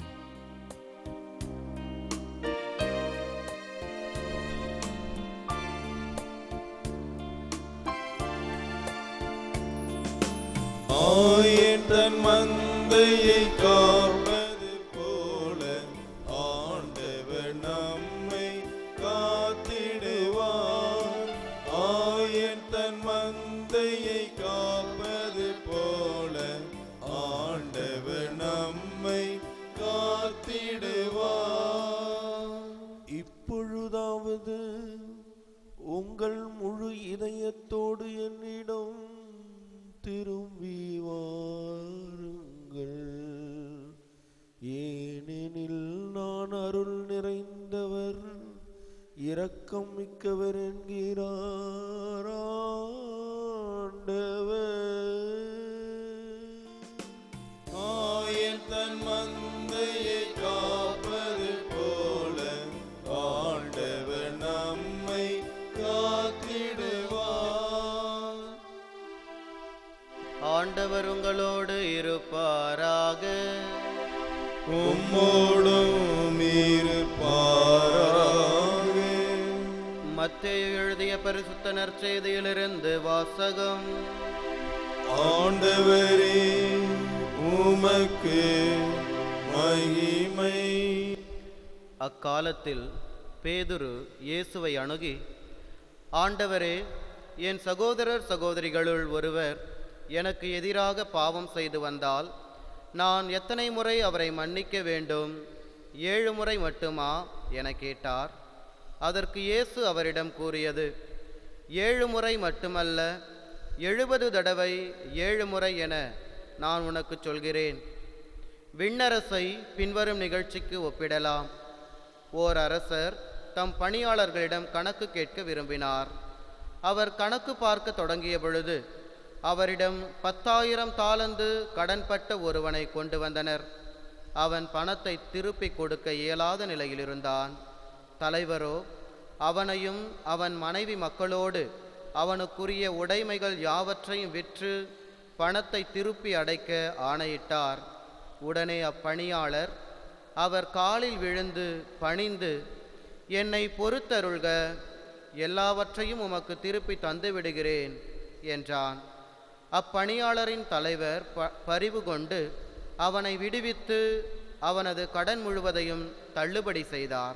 ஆயன் தன் மந்தையை காப்பது போல ஆண்டவர் நம்மை காத்திடுவார் ஆயன் தன் மந்தையை காப்பது போல ஆண்டவர் நம்மை காத்திடுவார் இப்பொழுதாவது உங்கள் முழு இதயத்தோடு என்னிடம் திரும்பி வாருங்கள் ஏனெனில் நான் அருள் நிறைந்தவர் இரக்கம் மிக்கவர் என்கிறார் ஆண்டவர் ஆயன் தன் மந்தையை காப்பது போல ஆண்டவர் நம்மை காத்திடுவார் ஆண்டவர் உங்களோடு இருப்பாராக உம்மோடும் இருப்பாராக மத்தேயு எழுதிய பரிசுத்த நற்செய்தியிலிருந்து வாசகம் ஆண்டவரே உமக்கு மகிமை அக்காலத்தில் பேதுரு இயேசுவை அணுகி ஆண்டவரே என் சகோதரர் சகோதரிகளுள் ஒருவர் எனக்கு எதிராக பாவம் செய்து வந்தால் நான் எத்தனை முறை அவரை மன்னிக்க வேண்டும் ஏழு முறை மட்டுமா என கேட்டார் அதற்கு இயேசு அவரிடம் கூறியது ஏழு முறை மட்டுமல்ல எழுபது தடவை ஏழு முறை என நான் உனக்கு சொல்கிறேன் விண்ணரசை பின்வரும் நிகழ்ச்சிக்கு ஒப்பிடலாம் ஓர் அரசர் தம் பணியாளர்களிடம் கணக்கு கேட்க விரும்பினார் அவர் கணக்கு பார்க்க தொடங்கிய பொழுது அவரிடம் பத்தாயிரம் தாலந்து கடன்பட்ட ஒருவனை கொண்டு வந்தனர் அவன் பணத்தை திருப்பி கொடுக்க இயலாத நிலையில் இருந்தான் தலைவரோ அவனையும் அவன் மனைவி மக்களோடு அவனுக்குரிய உடைமைகள் யாவற்றையும் விற்று பணத்தை திருப்பி அடைக்க ஆணையிட்டார் உடனே அப்பணியாளர் அவர் காலில் விழுந்து பணிந்து என்னை பொறுத்தருள்க எல்லாவற்றையும் உமக்கு திருப்பி தந்து விடுகிறேன் என்றான் அப்பணியாளரின் தலைவர் ப பரிவு கொண்டு அவனை விடுவித்து அவனது கடன் முழுவதையும் தள்ளுபடி செய்தார்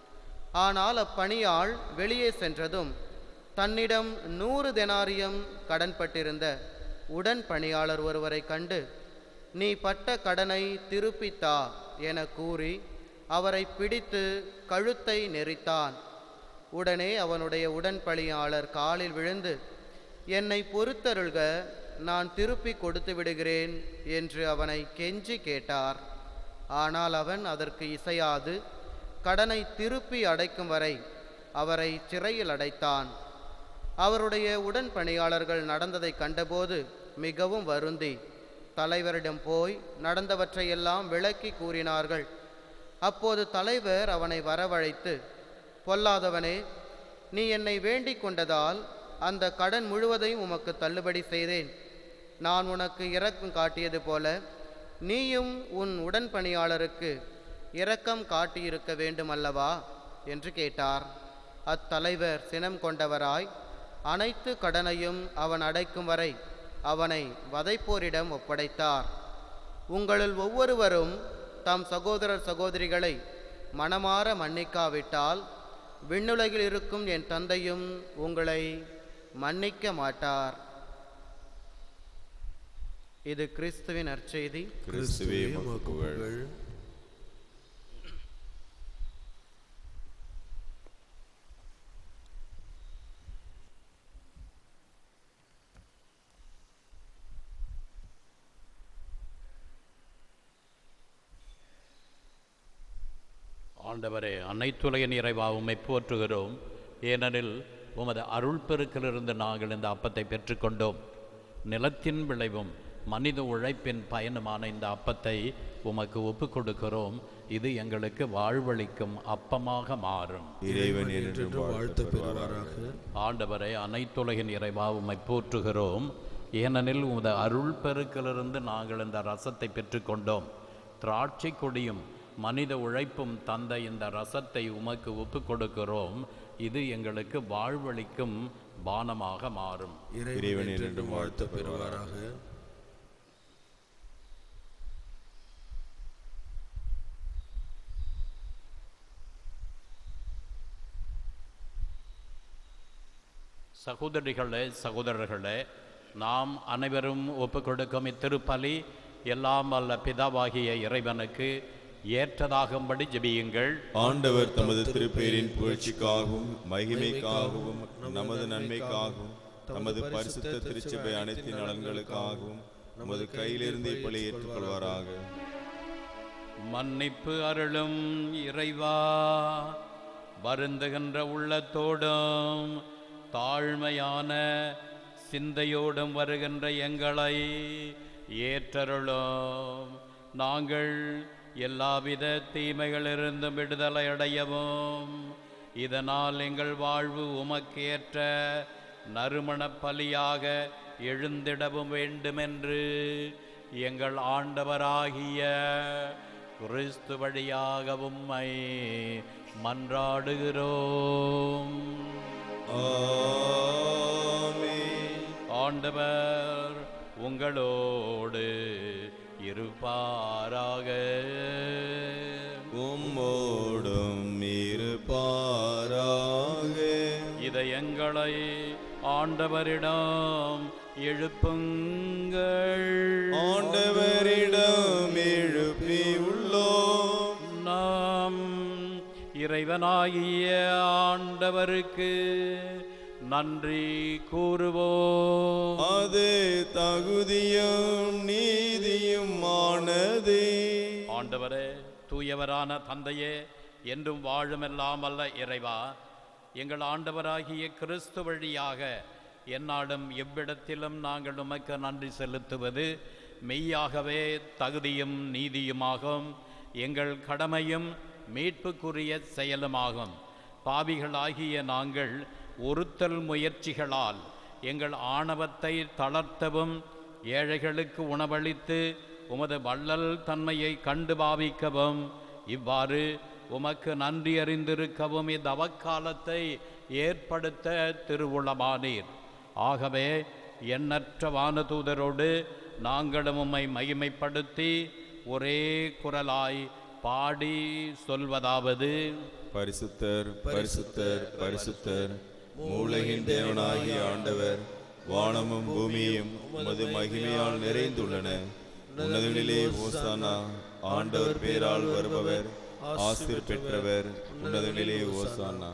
ஆனால் அப்பணியாள் வெளியே சென்றதும் தன்னிடம் நூறு தெனாரியம் கடன்பட்டிருந்த உடன் பணியாளர் ஒருவரை கண்டு நீ பட்ட கடனை திருப்பித்தா என கூறி அவரை பிடித்து கழுத்தை நெரித்தான் உடனே அவனுடைய உடன்பணியாளர் காலில் விழுந்து என்னை பொறுத்தருள்க நான் திருப்பி கொடுத்து விடுகிறேன் என்று அவனை கெஞ்சி கேட்டார் ஆனால் அவன் அதற்கு இசையாது கடனை திருப்பி அடைக்கும் வரை அவரை சிறையில் அடைத்தான் அவருடைய உடன் பணியாளர்கள் நடந்ததை கண்டபோது மிகவும் வருந்தி தலைவரிடம் போய் நடந்தவற்றையெல்லாம் விளக்கி கூறினார்கள் அப்போது தலைவர் அவனை வரவழைத்து பொல்லாதவனே நீ என்னை வேண்டிக் கொண்டதால் அந்த கடன் முழுவதையும் உமக்கு தள்ளுபடி செய்தேன் நான் உனக்கு இரக்கம் காட்டியது போல நீயும் உன் உடன் பணியாளருக்கு இரக்கம் காட்டியிருக்க வேண்டும் அல்லவா என்று கேட்டார் அத்தலைவர் சினம் கொண்டவராய் அனைத்து கடனையும் அவன் அடைக்கும் வரை அவனை வதைப்போரிடம் ஒப்படைத்தார் உங்களுள் ஒவ்வொருவரும் தம் சகோதரர் சகோதரிகளை மனமாற மன்னிக்காவிட்டால் விண்ணுலகில் இருக்கும் என் தந்தையும் உங்களை மன்னிக்க மாட்டார் இது கிறிஸ்துவின் நற்செய்தி கிறிஸ்துவே உமக்கு புகழ் ஆண்டவரே அனைத்துலகின் இறைவா உம்மை போற்றுகிறோம் ஏனெனில் உமது அருள் பெருக்கிலிருந்து நாங்கள் இந்த அப்பத்தை பெற்றுக்கொண்டோம் நிலத்தின் விளைவும் மனித உழைப்பின் பயனுமான இந்த அப்பத்தை உமக்கு ஒப்புக் கொடுக்கிறோம் இது எங்களுக்கு வாழ்வளிக்கும் அப்பமாக மாறும் இறைவன் என்றென்று என்றும் வாழ்த்து பெறுவாராக ஆண்டவரை அனைத்துலகின் இறைவா உம்மை போற்றுகிறோம் ஏனெனில் உமது அருள் பெருக்கிலிருந்து நாங்கள் இந்த ரசத்தை பெற்றுக்கொண்டோம் திராட்சை கொடியும் மனித உழைப்பும் தந்த இந்த ரசத்தை உமக்கு ஒப்புக் கொடுக்கிறோம் இது எங்களுக்கு வாழ்வளிக்கும் பானமாக மாறும் இறைவன் என்றென்றும் வாழ்த்து பெறுவாராக சகோதரிகளே சகோதரர்களே நாம் அனைவரும் ஒப்புக்கொடுக்கும் இத்திருப்பலி எல்லாம் வல்ல பிதாவாகிய இறைவனுக்கு ஏற்றதாகும்படி ஜெபியுங்கள் ஆண்டவர் தமது திருப்பெயரின் புகழ்ச்சிக்காகவும் மகிமைக்காகவும் நமது நன்மைக்காகவும் தமது பரிசுத்த திருச்சபை அனைத்து நலன்களுக்காகவும் நமது கையிலிருந்து இப்படி ஏற்றுக்கொள்வாராக மன்னிப்பு அருளும் இறைவா வருந்துகின்ற உள்ளத்தோடும் தாழ்மையான சிந்தையோடும் வருகின்ற எங்களை ஏற்றருளும் நாங்கள் எல்லாவித தீமைகளிலிருந்தும் விடுதலை அடையவும் இதனால் எங்கள் வாழ்வு உமக்கேற்ற நறுமணப் பலியாக எழுந்திடவும் வேண்டுமென்று எங்கள் ஆண்டவராகிய கிறிஸ்து வழியாக உம்மை மன்றாடுகிறோம் ஆமென். ஆண்டவர் உங்களோடு இருப்பாராக உம்மோடும் இருப்பாராக இதயங்களை ஆண்டவரிடம் எழுப்புங்கள் ஆண்டவரிடம் எழுப்பி உள்ளோம் நாம் இறைவனாகிய ஆண்டவருக்கு நன்றி கூறுவோம் அது தகுதியும் நீதியும் ஆனதே ஆண்டவரே தூயவரான தந்தையே என்றும் வாழுமெல்லாம் அல்ல இறைவா எங்கள் ஆண்டவராகிய கிறிஸ்து வழியாக எந்நாளும் எவ்விடத்திலும் நாங்கள் உமக்கு நன்றி செலுத்துவது மெய்யாகவே தகுதியும் நீதியுமாகும் எங்கள் கடமையும் மீட்புக்குரிய செயலுமாகும் பாவிகளாகிய நாங்கள் ஒருத்தல் முயற்சிகளால் எங்கள் ஆணவத்தை தளர்த்தவும் ஏழைகளுக்கு உணவளித்து உமது வள்ளல் தன்மையை கண்டு பாவிக்கவும் இவ்வாறு உமக்கு நன்றி அறிந்திருக்கவும் இந்த அவக்காலத்தை ஏற்படுத்த திருவுளமானீர் ஆகவே எண்ணற்ற வானதூதரோடு நாங்களும் உம்மை மகிமைப்படுத்தி ஒரே குரலாய் பாடி சொல்வதாவது பரிசுத்தர் பரிசுத்தர் பரிசுத்தர் மூலகின் தேவனாகிய ஆண்டவர் வானமும் பூமியும் உமது மகிமையால் நிறைந்துள்ளன உன்னதனிலே ஓசானா ஆண்டவர் பேரால் வருபவர் ஆசிர் பெற்றவர் உன்னதனிலே ஓசானா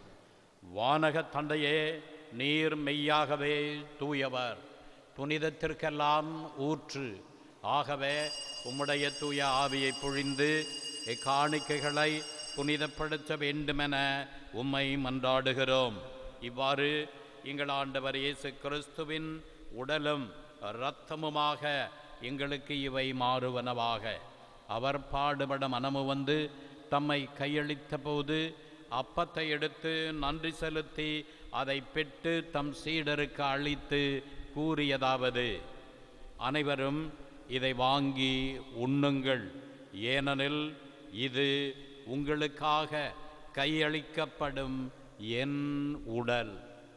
வானக தந்தையே நீர் மெய்யாகவே தூயவர் புனிதத்திற்கெல்லாம் ஊற்று ஆகவே உம்முடைய தூய ஆவியை பொழிந்து இக்காணிக்கைகளை புனிதப்படுத்த வேண்டுமென உம்மை மன்றாடுகிறோம் இவ்வாறு எங்கள் ஆண்டவர் இயேசு கிறிஸ்துவின் உடலும் இரத்தமுமாக எங்களுக்கு இவை மாறுவனவாக அவர் பாடுபட மனமு வந்து தம்மை கையளித்த போது அப்பத்தை எடுத்து நன்றி செலுத்தி அதை பெற்று தம் சீடருக்கு அளித்து கூறியதாவது அனைவரும் இதை வாங்கி உண்ணுங்கள் ஏனெனில் இது உங்களுக்காக கையளிக்கப்படும் என் உடல்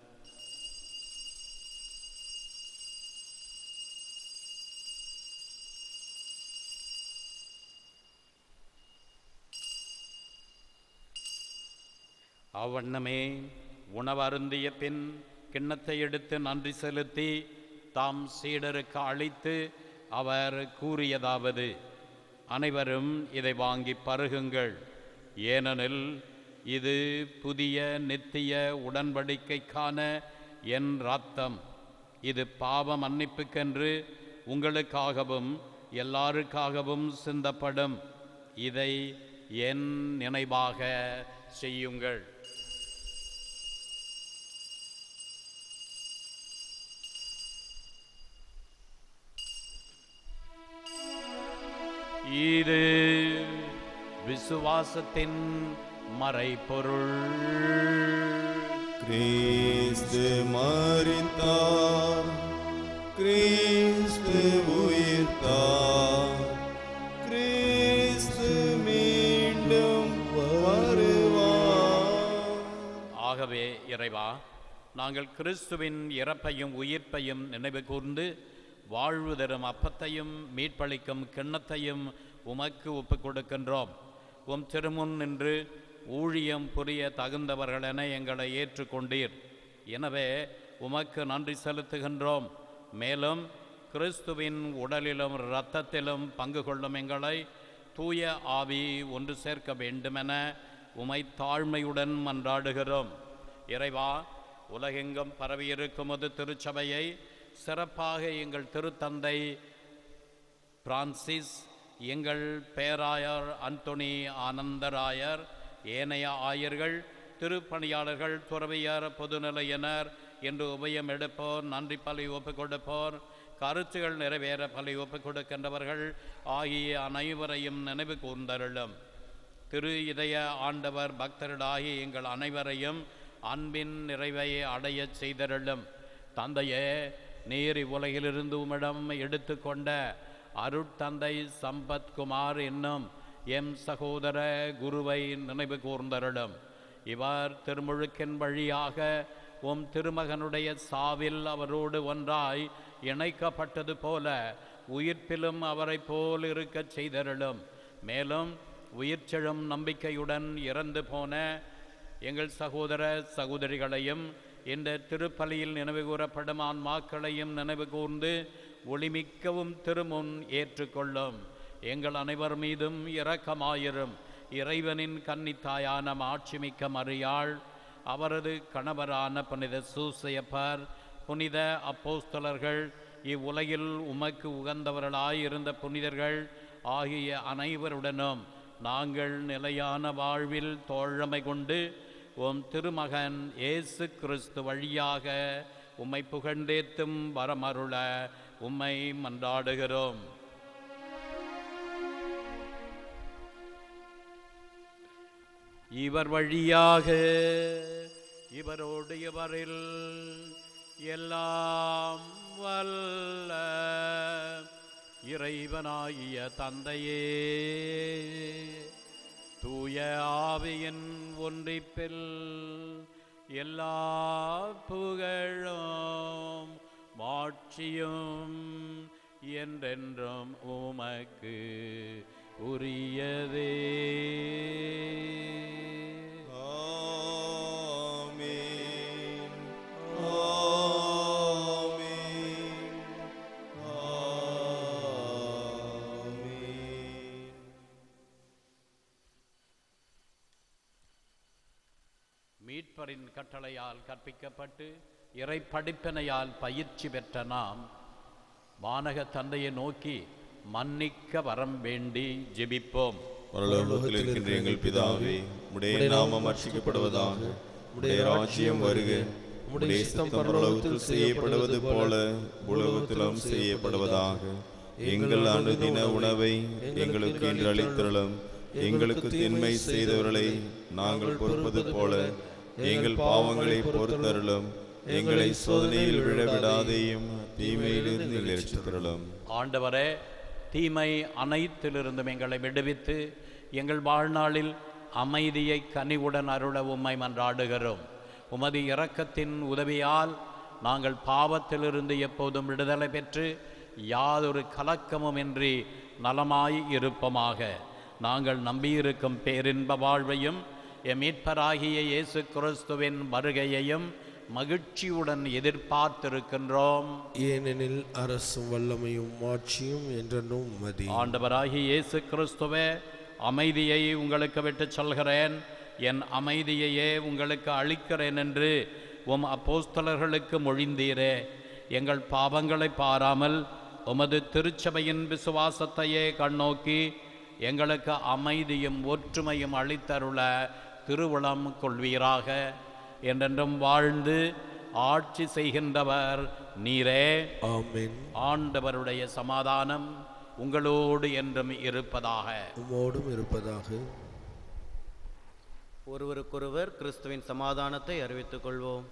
அவ்வண்ணமே உணவருந்திய பின் கிண்ணத்தை எடுத்து நன்றி செலுத்தி தாம் சீடருக்கு அளித்து அவர் கூறியதாவது அனைவரும் இதை வாங்கி பருகுங்கள் ஏனெனில் இது புதிய நித்திய உடன்படிக்கைக்கான என் ரத்தம் இது பாவ மன்னிப்புக்கென்று உங்களுக்காகவும் எல்லாருக்காகவும் சிந்தப்படும் இதை என் நினைவாக செய்யுங்கள் இது விசுவாசத்தின் மறைபொருள் கிறிஸ்து மரித்தார் கிறிஸ்து உயிர்த்தார் கிறிஸ்து மீண்டும் வருவார் ஆகவே இறைவா நாங்கள் கிறிஸ்துவின் இறப்பையும் உயிர்ப்பையும் நினைவு கூர்ந்து வாழ்வு தரும் அப்பத்தையும் மீட்பளிக்கும் கிண்ணத்தையும் உமக்கு ஒப்புக் கொடுக்கின்றோம் உம் திருமுன் நின்று ஊழியம் புரிய தகுந்தவர்களென எங்களை ஏற்றுக்கொண்டீர் எனவே உமக்கு நன்றி செலுத்துகின்றோம் மேலும் கிறிஸ்துவின் உடலிலும் இரத்தத்திலும் பங்கு கொள்ளும் எங்களை தூய ஆவி ஒன்று சேர்க்க வேண்டுமென உமை தாழ்மையுடன் மன்றாடுகிறோம் இறைவா உலகெங்கும் பரவியிருக்கும் அது திருச்சபையை சிறப்பாக எங்கள் திருத்தந்தை பிரான்சிஸ் எங்கள் பேராயர் அந்தோணி ஆனந்தராயர் ஏனைய ஆயர்கள் திருப்பணியாளர்கள் துறவியர் பொதுநிலையினர் என்று உபயம் எடுப்போர் நன்றி பலி ஒப்புக் கொடுப்போர் கருத்துகள் நிறைவேற பலி ஒப்புக் கொடுக்கின்றவர்கள் ஆகிய அனைவரையும் நினைவு கூர்ந்தருளும் திரு இதய ஆண்டவர் பக்தர்களாகி எங்கள் அனைவரையும் அன்பின் நிறைவை அடையச் செய்தருளும் தந்தையே நீர் இவ்வுலகிலிருந்து உம்மிடம் எடுத்துக்கொண்ட அருட்தந்தை சம்பத்குமார் என்னும் எம் சகோதர குருவை நினைவு கூர்ந்தருளும் இவர் திருமுழுக்கின் வழியாக உம் திருமகனுடைய சாவில் அவரோடு ஒன்றாய் இணைக்கப்பட்டது போல உயிர்ப்பிலும் அவரைப் போல் இருக்கச் செய்தருளும் மேலும் உயிர்ச்செழும் நம்பிக்கையுடன் இறந்து போன எங்கள் சகோதர சகோதரிகளையும் இந்த திருப்பலியில் நினைவு கூறப்படும் ஆன்மாக்களையும் நினைவு கூர்ந்து ஒளிமிக்கவும் திருமுன் ஏற்றுக்கொள்ளும் எங்கள் அனைவர் மீதும் இரக்கமாயிரும் இறைவனின் கன்னித்தாயான மாட்சிமிக்க மறியாள் அவரது கணவரான புனித சூசையப்பர் புனித அப்போஸ்தலர்கள் இவ்வுலகில் உமக்கு உகந்தவர்களாய் இருந்த புனிதர்கள் ஆகிய அனைவருடனும் நாங்கள் நிலையான வாழ்வில் தோழமை கொண்டு உம் திருமகன் இயேசு கிறிஸ்து வழியாக உம்மை புகழ்ந்தேத்தும் வரமருள உம்மை மன்றாடுகிறோம் இவர் வழியாக இவரோடு இவரில் எல்லாம் வல்ல இறைவனாகிய தந்தையே தூய ஆவியின் ஒன்றிப்பில் எல்லா புகழும் மாட்சியும் என்றென்றும் உமக்கு உரியதே ஆமென் ஆமென் ஆமென் மீட்பரின் கட்டளையால் கற்பிக்கப்பட்டு இறை படிப்பினையால் பயிற்சி பெற்ற நாம் வானக தந்தையை நோக்கி மன்னிக்க வரம் வேண்டி ஜெபிப்போம் பரலோகத்தில் இருக்கின்ற எங்கள் பிதாவே உடைய நாமம் அர்ச்சிக்கப்படுவதாக உடைய ராஜ்யம் வருக உடைய சித்தம் பரலோகத்தில் செய்யப்படுவது போல உலகத்திலும் செய்யப்படுவதாக எங்கள் அனுதின உணவை எங்களுக்கு இன்று அளித்தருளும் எங்களுக்கு தின்மை செய்தவர்களை நாங்கள் பொறுப்பது போல எங்கள் பாவங்களை பொறுத்தருளும் எங்களை சோதனையில் விழவிடாதேயும் தீமையிலிருந்து நிலைச்சித்தருளும் ஆண்டவரே தீமை அனைத்திலிருந்தும் எங்களை விடுவித்து எங்கள் வாழ்நாளில் அமைதியை கனிவுடன் அருள உம்மை மன்றாடுகிறோம் உமது இரக்கத்தின் உதவியால் நாங்கள் பாவத்திலிருந்து எப்போதும் விடுதலை பெற்று யாதொரு கலக்கமும் இன்றி நலமாய் இருப்போமாக நாங்கள் நம்பியிருக்கும் பேரின்ப வாழ்வையும் எம் மீட்பராகிய இயேசு கிறிஸ்துவின் வருகையையும் மகிழ்ச்சியுடன் எதிர்பார்த்திருக்கின்றோம் ஏனெனில் அரசும் வல்லமையும் ஆட்சியும் என்றென்றும் மதி ஆண்டவராகிய இயேசு கிறிஸ்துவே அமைதியை உங்களுக்கு விட்டுச் சொல்கிறேன் என் அமைதியையே உங்களுக்கு அளிக்கிறேன் என்று உம் அப்போஸ்தலர்களுக்கு மொழிந்தீரே எங்கள் பாவங்களை பாராமல் உமது திருச்சபையின் விசுவாசத்தையே கண்ணோக்கி எங்களுக்கு அமைதியும் ஒற்றுமையும் அளித்தருள திருவுளம் கொள்வீராக என்றென்றும் வாழ்ந்து ஆட்சி செய்கின்றவர் நீரே ஆமென் ஆண்டவருடைய சமாதானம் உங்களோடு என்றும் இருப்பதாக உம்மோடும் இருப்பதாக ஒருவருக்கொருவர் கிறிஸ்துவின் சமாதானத்தை அறிவித்துக் கொள்வோம்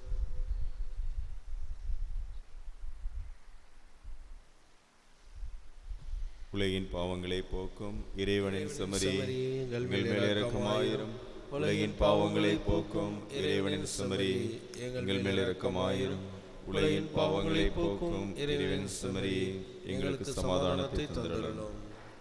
உலகின் பாவங்களை போக்கும் இறைவனின் செமரி செமரி, எங்கள் எங்கள் மேல் இரக்கமாயிரும் உலகின் பாவங்களை போக்கும் இறைவனின் செமரி எங்கள் மேல் இரக்கமாயிரும் உலகின் பாவங்களை போக்கும் இறைவனின் செமரி எங்களுக்கு சமாதானத்தை தந்தரலும்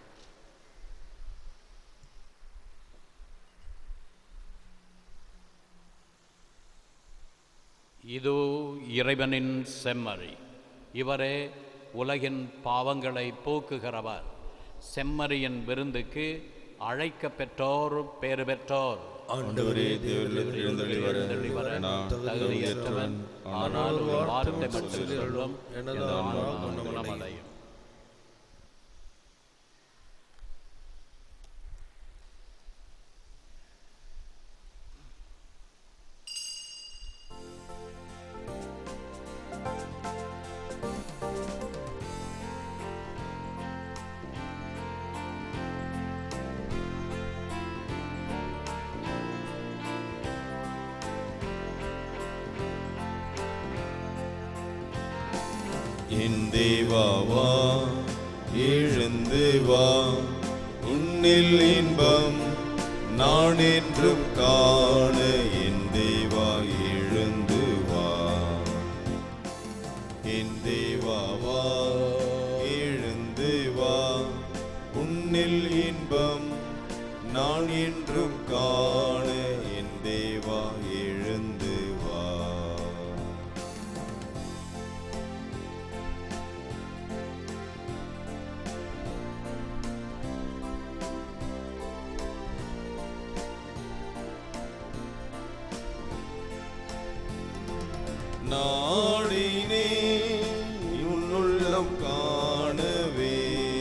இதோ இறைவனின் செம்மறி இவரே உலகின் பாவங்களை போக்குகிறவர் செம்மறியின் விருந்துக்கு அழைக்க பெற்றோர் பேறு பெற்றோர் ஆண்டவரே தேவரில் எழுந்தொழி வர நான் தகுதியற்றவன் ஆனால் ஒரு வார்த்தை மட்டும் சொல்லும் எனது எனது ஆன்மா ஆன்மா குணமடையும். குணமடையும் என் தேவா வா எழுந்து வா உன்னில் இன்பம் நான் என்றும் காண என் தேவா எழுந்து வா என் தேவா வா எழுந்து வா உன்னில் இன்பம் நான் என்றும் காண என் தேவா எழுந்து வா நாடினே உன்னுள்ளம் காணவே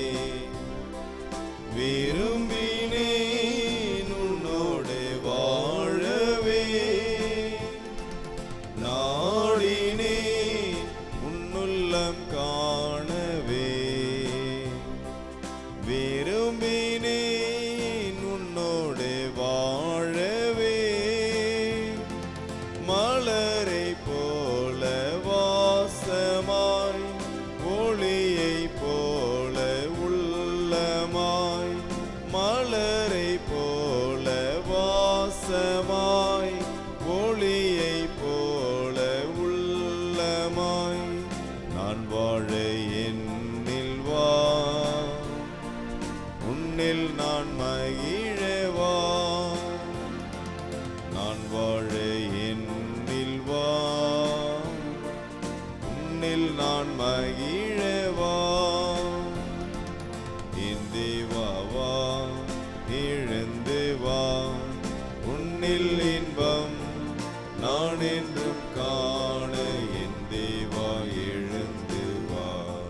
விரும்பினே உன்னோடு வாழவே நாடினே உன்னுள்ளம் காணவே விரும்பினேன் உன்னோடு வாழவே மலரை போல வாசமாய் ஒளியை போல உள்ளமாய் மலரை போல வாசமாய் ஒளியை போல உள்ளமாய் நான் வாழ என்னில் வா உன்னில் நான் மகிழவா நான் வாழ என்னில் வா உன்னில் நான் மகிழவா என் தேவா வா எழுந்து வா உன்னில் இன்பம் நான் என்றும் காண என் தேவா எழுந்து வா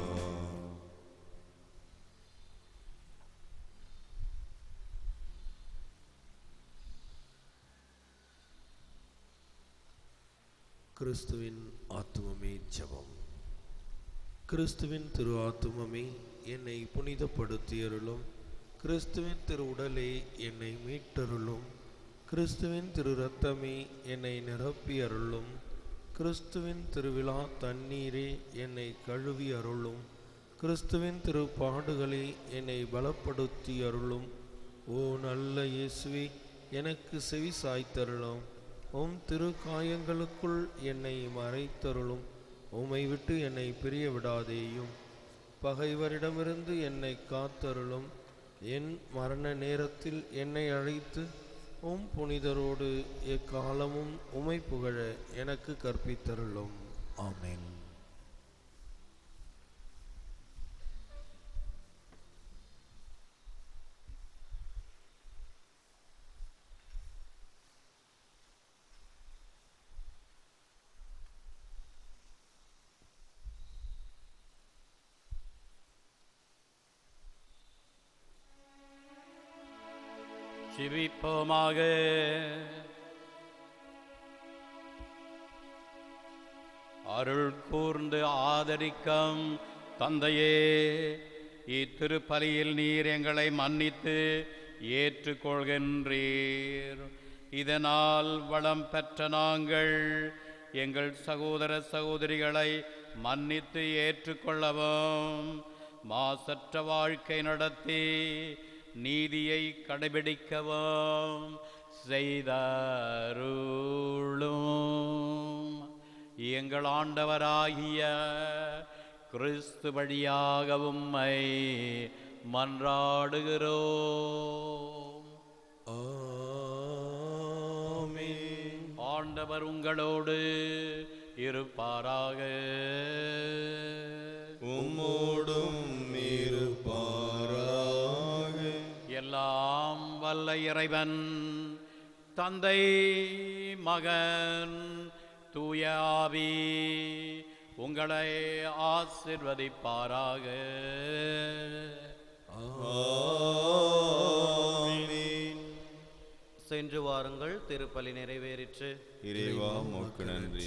கிறிஸ்துவின் ஆத்துமமே ஜெபம் கிறிஸ்துவின் திரு ஆத்துமமே என்னை புனிதப்படுத்தியருளும் கிறிஸ்துவின் திரு உடலே என்னை மீட்டருளும் கிறிஸ்துவின் திரு இரத்தமே என்னை நிரப்பி அருளும் கிறிஸ்துவின் திருவிழா தண்ணீரே என்னை கழுவி அருளும் கிறிஸ்துவின் திரு பாடுகளே என்னை பலப்படுத்தி அருளும் ஓ நல்ல இயேசுவே எனக்கு செவி சாய்த்தருளும் உம் திரு காயங்களுக்குள் என்னை மறைத்தருளும் உம்மை விட்டு என்னை பிரிய விடாதேயும் பகைவரிடமிருந்து என்னை காத்தருளும் என் மரண நேரத்தில் என்னை அழைத்து உம் புனிதரோடு எக்காலமும் உமை புகழ எனக்கு கற்பித்தருளும் ஆமென் ஜெபிப்போமாக அருள் கூர்ந்து ஆதரிக்கம் தந்தையே இத்திருப்பலியில் நீர் எங்களை மன்னித்து ஏற்றுக்கொள்கின்றீர் இதனால் வளம் பெற்ற நாங்கள் எங்கள் சகோதர சகோதரிகளை மன்னித்து ஏற்றுக்கொள்ளவும் மாசற்ற வாழ்க்கை நடத்தி நீதியை கடைபிடிக்கவும் செய்தருளும் எங்கள் ஆண்டவராகிய கிறிஸ்து வழியாக உம்மை மன்றாடுகிறோம் ஆமென். ஆண்டவர் உங்களோடு இருப்பாராக உம்மோடும் இருப்பாராக எல்லாம் வல்ல இறைவன் தந்தை மகன் தூய ஆவி உங்களை ஆசிர்வதிப்பாராக ஆமென். சென்று வாருங்கள் திருப்பலி நிறைவேறிற்று இறைவா உமக்கு நன்றி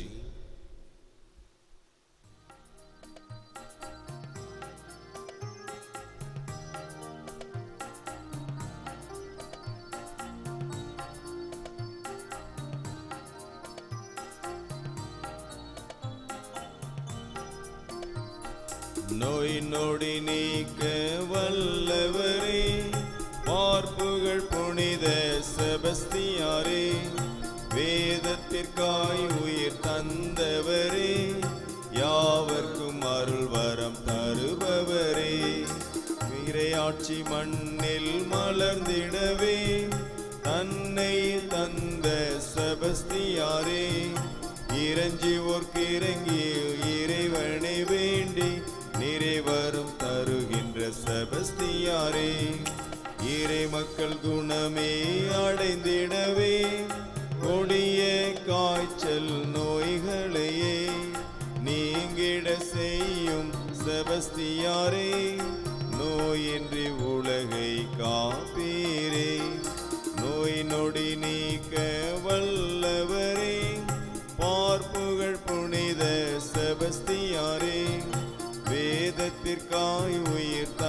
நோய் நொடி நீக்க வல்லவரே பார்ப்புகள் புனித செபஸ்தியாரே வேதத்திற்காய் உயிர் தந்தவரே யாவர்க்கும் அருள் வரம் தருபவரே இறையாட்சி மண்ணில் மலர்ந்திடவே தன்னை தந்த செபஸ்தியாரே இறஞ்சி ஓர்க்கு இறங்கி இறைவனை வேண்டி நிறைவரும் தருகின்ற செபஸ்தியாரே இறை மக்கள் குணமே அடைந்திடவே கொடிய காய்ச்சல் நோய்களையே நீங்கிட செய்யும் செபஸ்தியாரே நோயின்றி உலகை காப்பீரே நோய் நொடி நீக்க வல்லவரே பார்ப்புகள் புனித செபஸ்தியாரே வேதத்திற்காய் உயிர்